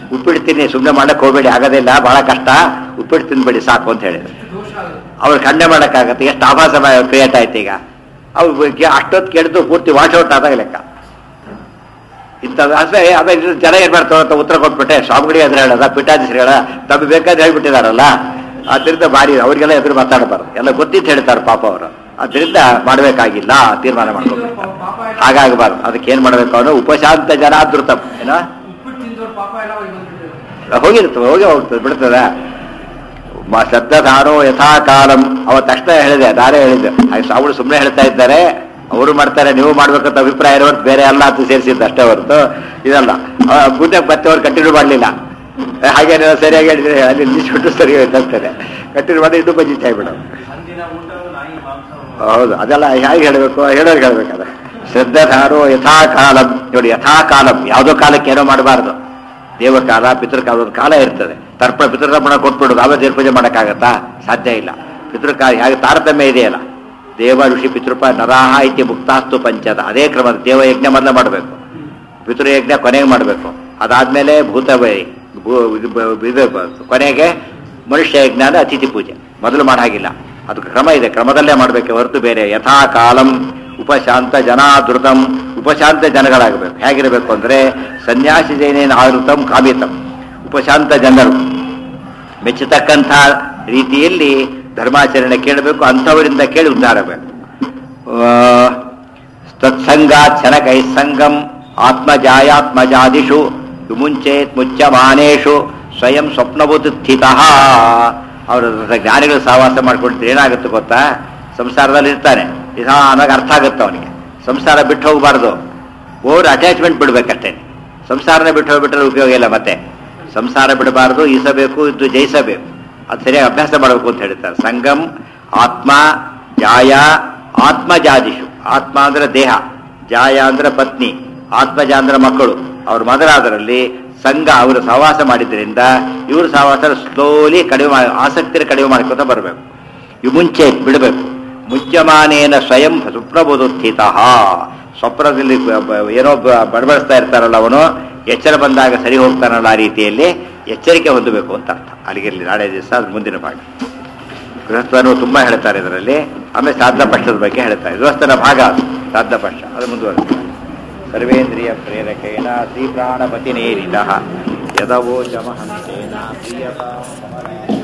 ಉಪ್ಪಿಟ್ಟು ತಿನ್ನಿ ಸುಮ್ಮನೆ ಮಾಡಕ್ಕೆ ಹೋಗಬೇಡಿ ಆಗೋದಿಲ್ಲ ಬಹಳ ಕಷ್ಟ ಉಪ್ಪಿಟ್ಟು ತಿನ್ಬೇಡಿ ಸಾಕು ಅಂತ ಹೇಳಿದ್ರು ದೋಷ ಆಗುತ್ತೆ ಅವ್ರು ಖಂಡನೆ ಮಾಡೋಕ್ಕಾಗತ್ತೆ ಎಷ್ಟು ಆಭಾಸ ಕ್ರಿಯೇಟ್ ಆಯ್ತು ಈಗ ಅವ್ರು ಅಷ್ಟೊತ್ತು ಕೆಡ್ದು ಪೂರ್ತಿ ವಾಶ್ ಔಟ್ ಆದಾಗ ಲೆಕ್ಕ ಇಂಥ ಅದೇ ಅದೇ ಇದು ಜನ ಏನ್ ಮಾಡ್ತಾವ ಅಂತ ಉತ್ತರ ಕೊಟ್ಬಿಟ್ಟೆ ಸ್ವಾಮಿಗಳಿಗೆ ಎದುರು ಹೇಳೋದ ಪೀಠಾಧೀಶರು ಹೇಳ ತಮಗೆ ಬೇಕಾದ್ರೆ ಹೇಳ್ಬಿಟ್ಟಿದಾರಲ್ಲ ಅದರಿಂದ ಭಾರಿ ಅವರಿಗೆಲ್ಲ ಎದುರು ಮಾತಾಡಬಾರ್ದು ಎಲ್ಲ ಗೊತ್ತಿತ್ತು ಹೇಳ್ತಾರೆ ಪಾಪ ಅವರು ಅದರಿಂದ ಮಾಡಬೇಕಾಗಿಲ್ಲ ತೀರ್ಮಾನ ಮಾಡ್ಕೋಬೇಕು ಪಾಪ ಎಲ್ಲ ಹಾಗಾಗಬಾರ್ದು ಅದಕ್ಕೆ ಏನ್ ಮಾಡ್ಬೇಕು ಅವನು ಉಪಶಾಂತ ಜನ ಧೃತ ಏನೋ ಉಪ್ಪಿಟ್ಟು ತಿಂದವ್ರ ಪಾಪ ಎಲ್ಲ ಹೋಗಿ ಬಂದ್ಬಿಟ್ಟಿದೆ ಹೋಗಿರ್ತದೆ ಹೋಗಿ ಹೋಗ್ತದೆ ಬಿಡ್ತದ ಶ್ರದ್ಧಾರೋ ಯಥಾ ಕಾಲಂ ಅವ ತಕ್ಷಣ ಹೇಳಿದೆ ನಾನೇ ಹೇಳಿದ್ದೆ ಹಾಗೆ ಅವಳು ಸುಮ್ಮನೆ ಹೇಳ್ತಾ ಇದ್ದಾರೆ ಅವರು ಮಾಡ್ತಾರೆ ನೀವು ಮಾಡ್ಬೇಕಂತ ಅಭಿಪ್ರಾಯ ಇರೋದು ಬೇರೆ ಅಲ್ಲ ಅಂತ ಸೇರಿಸಿದ್ದು ಅಷ್ಟೇ ಹೊರತು ಇದಲ್ಲ ಅವ ಮುಂದೆ ಮತ್ತೆ ಅವ್ರು ಕಂಟಿನ್ಯೂ ಮಾಡಲಿಲ್ಲ ಹಾಗೇನೆ ಸರಿಯಾಗಿ ಹೇಳಿದ್ರೆ ಅಲ್ಲಿ ನಿಲ್ಲಿಸ್ಬಿಟ್ಟು ಸರಿ ಹೋಯ್ತು ಅಂತಾರೆ ಕಂಟಿನ್ಯೂ ಮಾಡಿ ಇನ್ನೂ ಬಜ್ಜಿ ಬಿಡು ಅಂದಿನ ಊಟ ನಾಯಿ ಮಾಂಸ ಹೌದು ಅದೆಲ್ಲ ಹೇಗೆ ಹೇಳಬೇಕು ಹೇಳೋರಿಗೆ ಹೇಳ್ಬೇಕಾದ್ರೆ ಶ್ರದ್ಧಾರೋ ಯಥಾ ಕಾಲಂ ನೋಡಿ ಯಥಾ ಕಾಲಂ ಯಾವುದೋ ಕಾಲಕ್ಕೆ ಏನೋ ಮಾಡಬಾರ್ದು ದೇವಕಾಲ ಪಿತೃಕಾಲ ಒಂದು ಕಾಲ ಇರ್ತದೆ ತರ್ಪ ಪಿತೃತರ್ಪಣ ಕೊಟ್ಬಿಡೋದು ಅವೇ ದೇವ್ರ ಪೂಜೆ ಮಾಡೋಕ್ಕಾಗತ್ತಾ ಸಾಧ್ಯ ಇಲ್ಲ ಪಿತೃಕಾಲ ಹೇಗೆ ತಾರತಮ್ಯ ಇದೆಯಲ್ಲ ದೇವ ಋಷಿ ಪಿತೃಪ ನರಾಹ ಇತಿ ಮುಕ್ತಾಸ್ತು ಪಂಚದ ಅದೇ ಕ್ರಮ ದೇವಯಜ್ಞ ಮೊದಲು ಮಾಡಬೇಕು ಪಿತೃಯಜ್ಞ ಕೊನೆಗೆ ಮಾಡಬೇಕು ಅದಾದ್ಮೇಲೆ ಭೂತ ಬೈ- ಭೂ- ಇದು ಬ- ಇದು ಬ- ಕೊನೆಗೆ ಮನುಷ್ಯ ಯಜ್ಞ ಅಂದ್ರೆ ಅತಿಥಿ ಪೂಜೆ ಮೊದಲು ಮಾಡಾಗಿಲ್ಲ ಅದಕ್ಕೆ ಕ್ರಮ ಇದೆ ಕ್ರಮದಲ್ಲೇ ಮಾಡಬೇಕು ಹೊರತು ಬೇರೆ ಯಥಾ ಕಾಲಂ ಉಪಶಾಂತ ಜನಾದೃತಂ ಉಪಶಾಂತ ಜನಗಳಾಗಬೇಕು ಹೇಗಿರಬೇಕು ಅಂದ್ರೆ ಸನ್ಯಾಸಿ ಜೈನೇನ ಆವೃತಂ ಕಾಮಿತಂ ಉಪಶಾಂತ ಜನರು ಮೆಚ್ಚತಕ್ಕಂಥ ರೀತಿಯಲ್ಲಿ ಧರ್ಮಾಚರಣೆ ಕೇಳಬೇಕು ಅಂಥವರಿಂದ ಕೇಳಿ ಉದ್ಧಾರಬೇಕು ತತ್ಸಂಗಾತ್ ಶನಕೈ ಸಂಗಂ ಆತ್ಮಜಾಯಾತ್ಮಜಾದಿಷು ವಿಮುಂಚೇತ್ ಮುಚ್ಚಮಾನೇಷು ಸ್ವಯಂ ಸ್ವಪ್ನಭೂತ ಸ್ಥಿತಃ ಅವರ ಜ್ಞಾನಿಗಳು ಸಹವಾಸ ಮಾಡ್ಕೊಂಡಿದ್ರೆ ಏನಾಗುತ್ತೆ ಗೊತ್ತಾ ಸಂಸಾರದಲ್ಲಿ ಇರ್ತಾನೆ ನಿಧಾನವಾಗಿ ಅರ್ಥ ಆಗುತ್ತೆ ಅವನಿಗೆ ಸಂಸಾರ ಬಿಟ್ಟು ಹೋಗಬಾರ್ದು ಓವರ್ ಅಟ್ಯಾಚ್ಮೆಂಟ್ ಬಿಡ್ಬೇಕಷ್ಟೇ ಸಂಸಾರನೇ ಬಿಟ್ಟು ಹೋಗ್ಬಿಟ್ರೆ ಉಪಯೋಗ ಇಲ್ಲ ಮತ್ತೆ ಸಂಸಾರ ಬಿಡಬಾರದು ಈಸಬೇಕು ಇದ್ದು ಜಯಿಸಬೇಕು ಅದು ಸರಿಯಾಗಿ ಅಭ್ಯಾಸ ಮಾಡಬೇಕು ಅಂತ ಹೇಳ್ತಾರೆ ಸಂಗಮ್ ಆತ್ಮ ಜಾಯ ಆತ್ಮಜಾದಿಷು ಆತ್ಮ ಅಂದ್ರೆ ದೇಹ ಜಾಯ ಅಂದ್ರೆ ಪತ್ನಿ ಆತ್ಮಜ ಅಂದ್ರೆ ಮಕ್ಕಳು ಅವ್ರ ಮೊದಲಾದರಲ್ಲಿ ಸಂಘ ಅವರು ಸಹವಾಸ ಮಾಡಿದ್ರಿಂದ ಇವರು ಸಹವಾಸ ಸ್ಲೋಲಿ ಕಡಿಮೆ ಮಾ- ಆಸಕ್ತಿನ ಕಡಿಮೆ ಮಾಡ್ಕೊತ ಬರಬೇಕು ಇವು ಮುಂಚೆ ಬಿಡಬೇಕು ಮುಚ್ಚಮಾನೇನ ಸ್ವಯಂ ಸುಪ್ರಬೋಧೋತ್ಥಿತ ಸ್ವಪ್ನದಲ್ಲಿ ಬ- ಬ- ಏನೋ ಬ- ಬಡಬಡಿಸ್ತಾ ಇರ್ತಾರಲ್ಲ ಅವನು ಎಚ್ಚರ ಬಂದಾಗ ಸರಿ ಹೋಗ್ತಾನಲ್ಲ ಆ ರೀತಿಯಲ್ಲಿ ಎಚ್ಚರಿಕೆ ಹೊಂದಬೇಕು ಅಂತ ಅರ್ಥ ಅಲ್ಲಿಗಿರಲಿ ನಾಳೆ ದಿವಸ ಅದು ಮುಂದಿನ ಭಾಗ ಗೃಹಸ್ಥನು ತುಂಬಾ ಹೇಳ್ತಾರೆ ಇದರಲ್ಲಿ ಆಮೇಲೆ ಸಾಧನ ಪಕ್ಷದ ಬಗ್ಗೆ ಹೇಳ್ತಾರೆ ಗೃಹಸ್ಥನ ಭಾಗ ಅದು ಸಾಧನ ಪಕ್ಷ ಅದು ಮುಂದುವರೆದ ಸರ್ವೇಂದ್ರಿಯ ಪ್ರೇರಕೇಣ ಶ್ರೀ ಪ್ರಾಣಪತಿ ನೇರಿದ ಯದವೋ ಜಮಹಂತೇನ ಪ್ರಿಯತಾ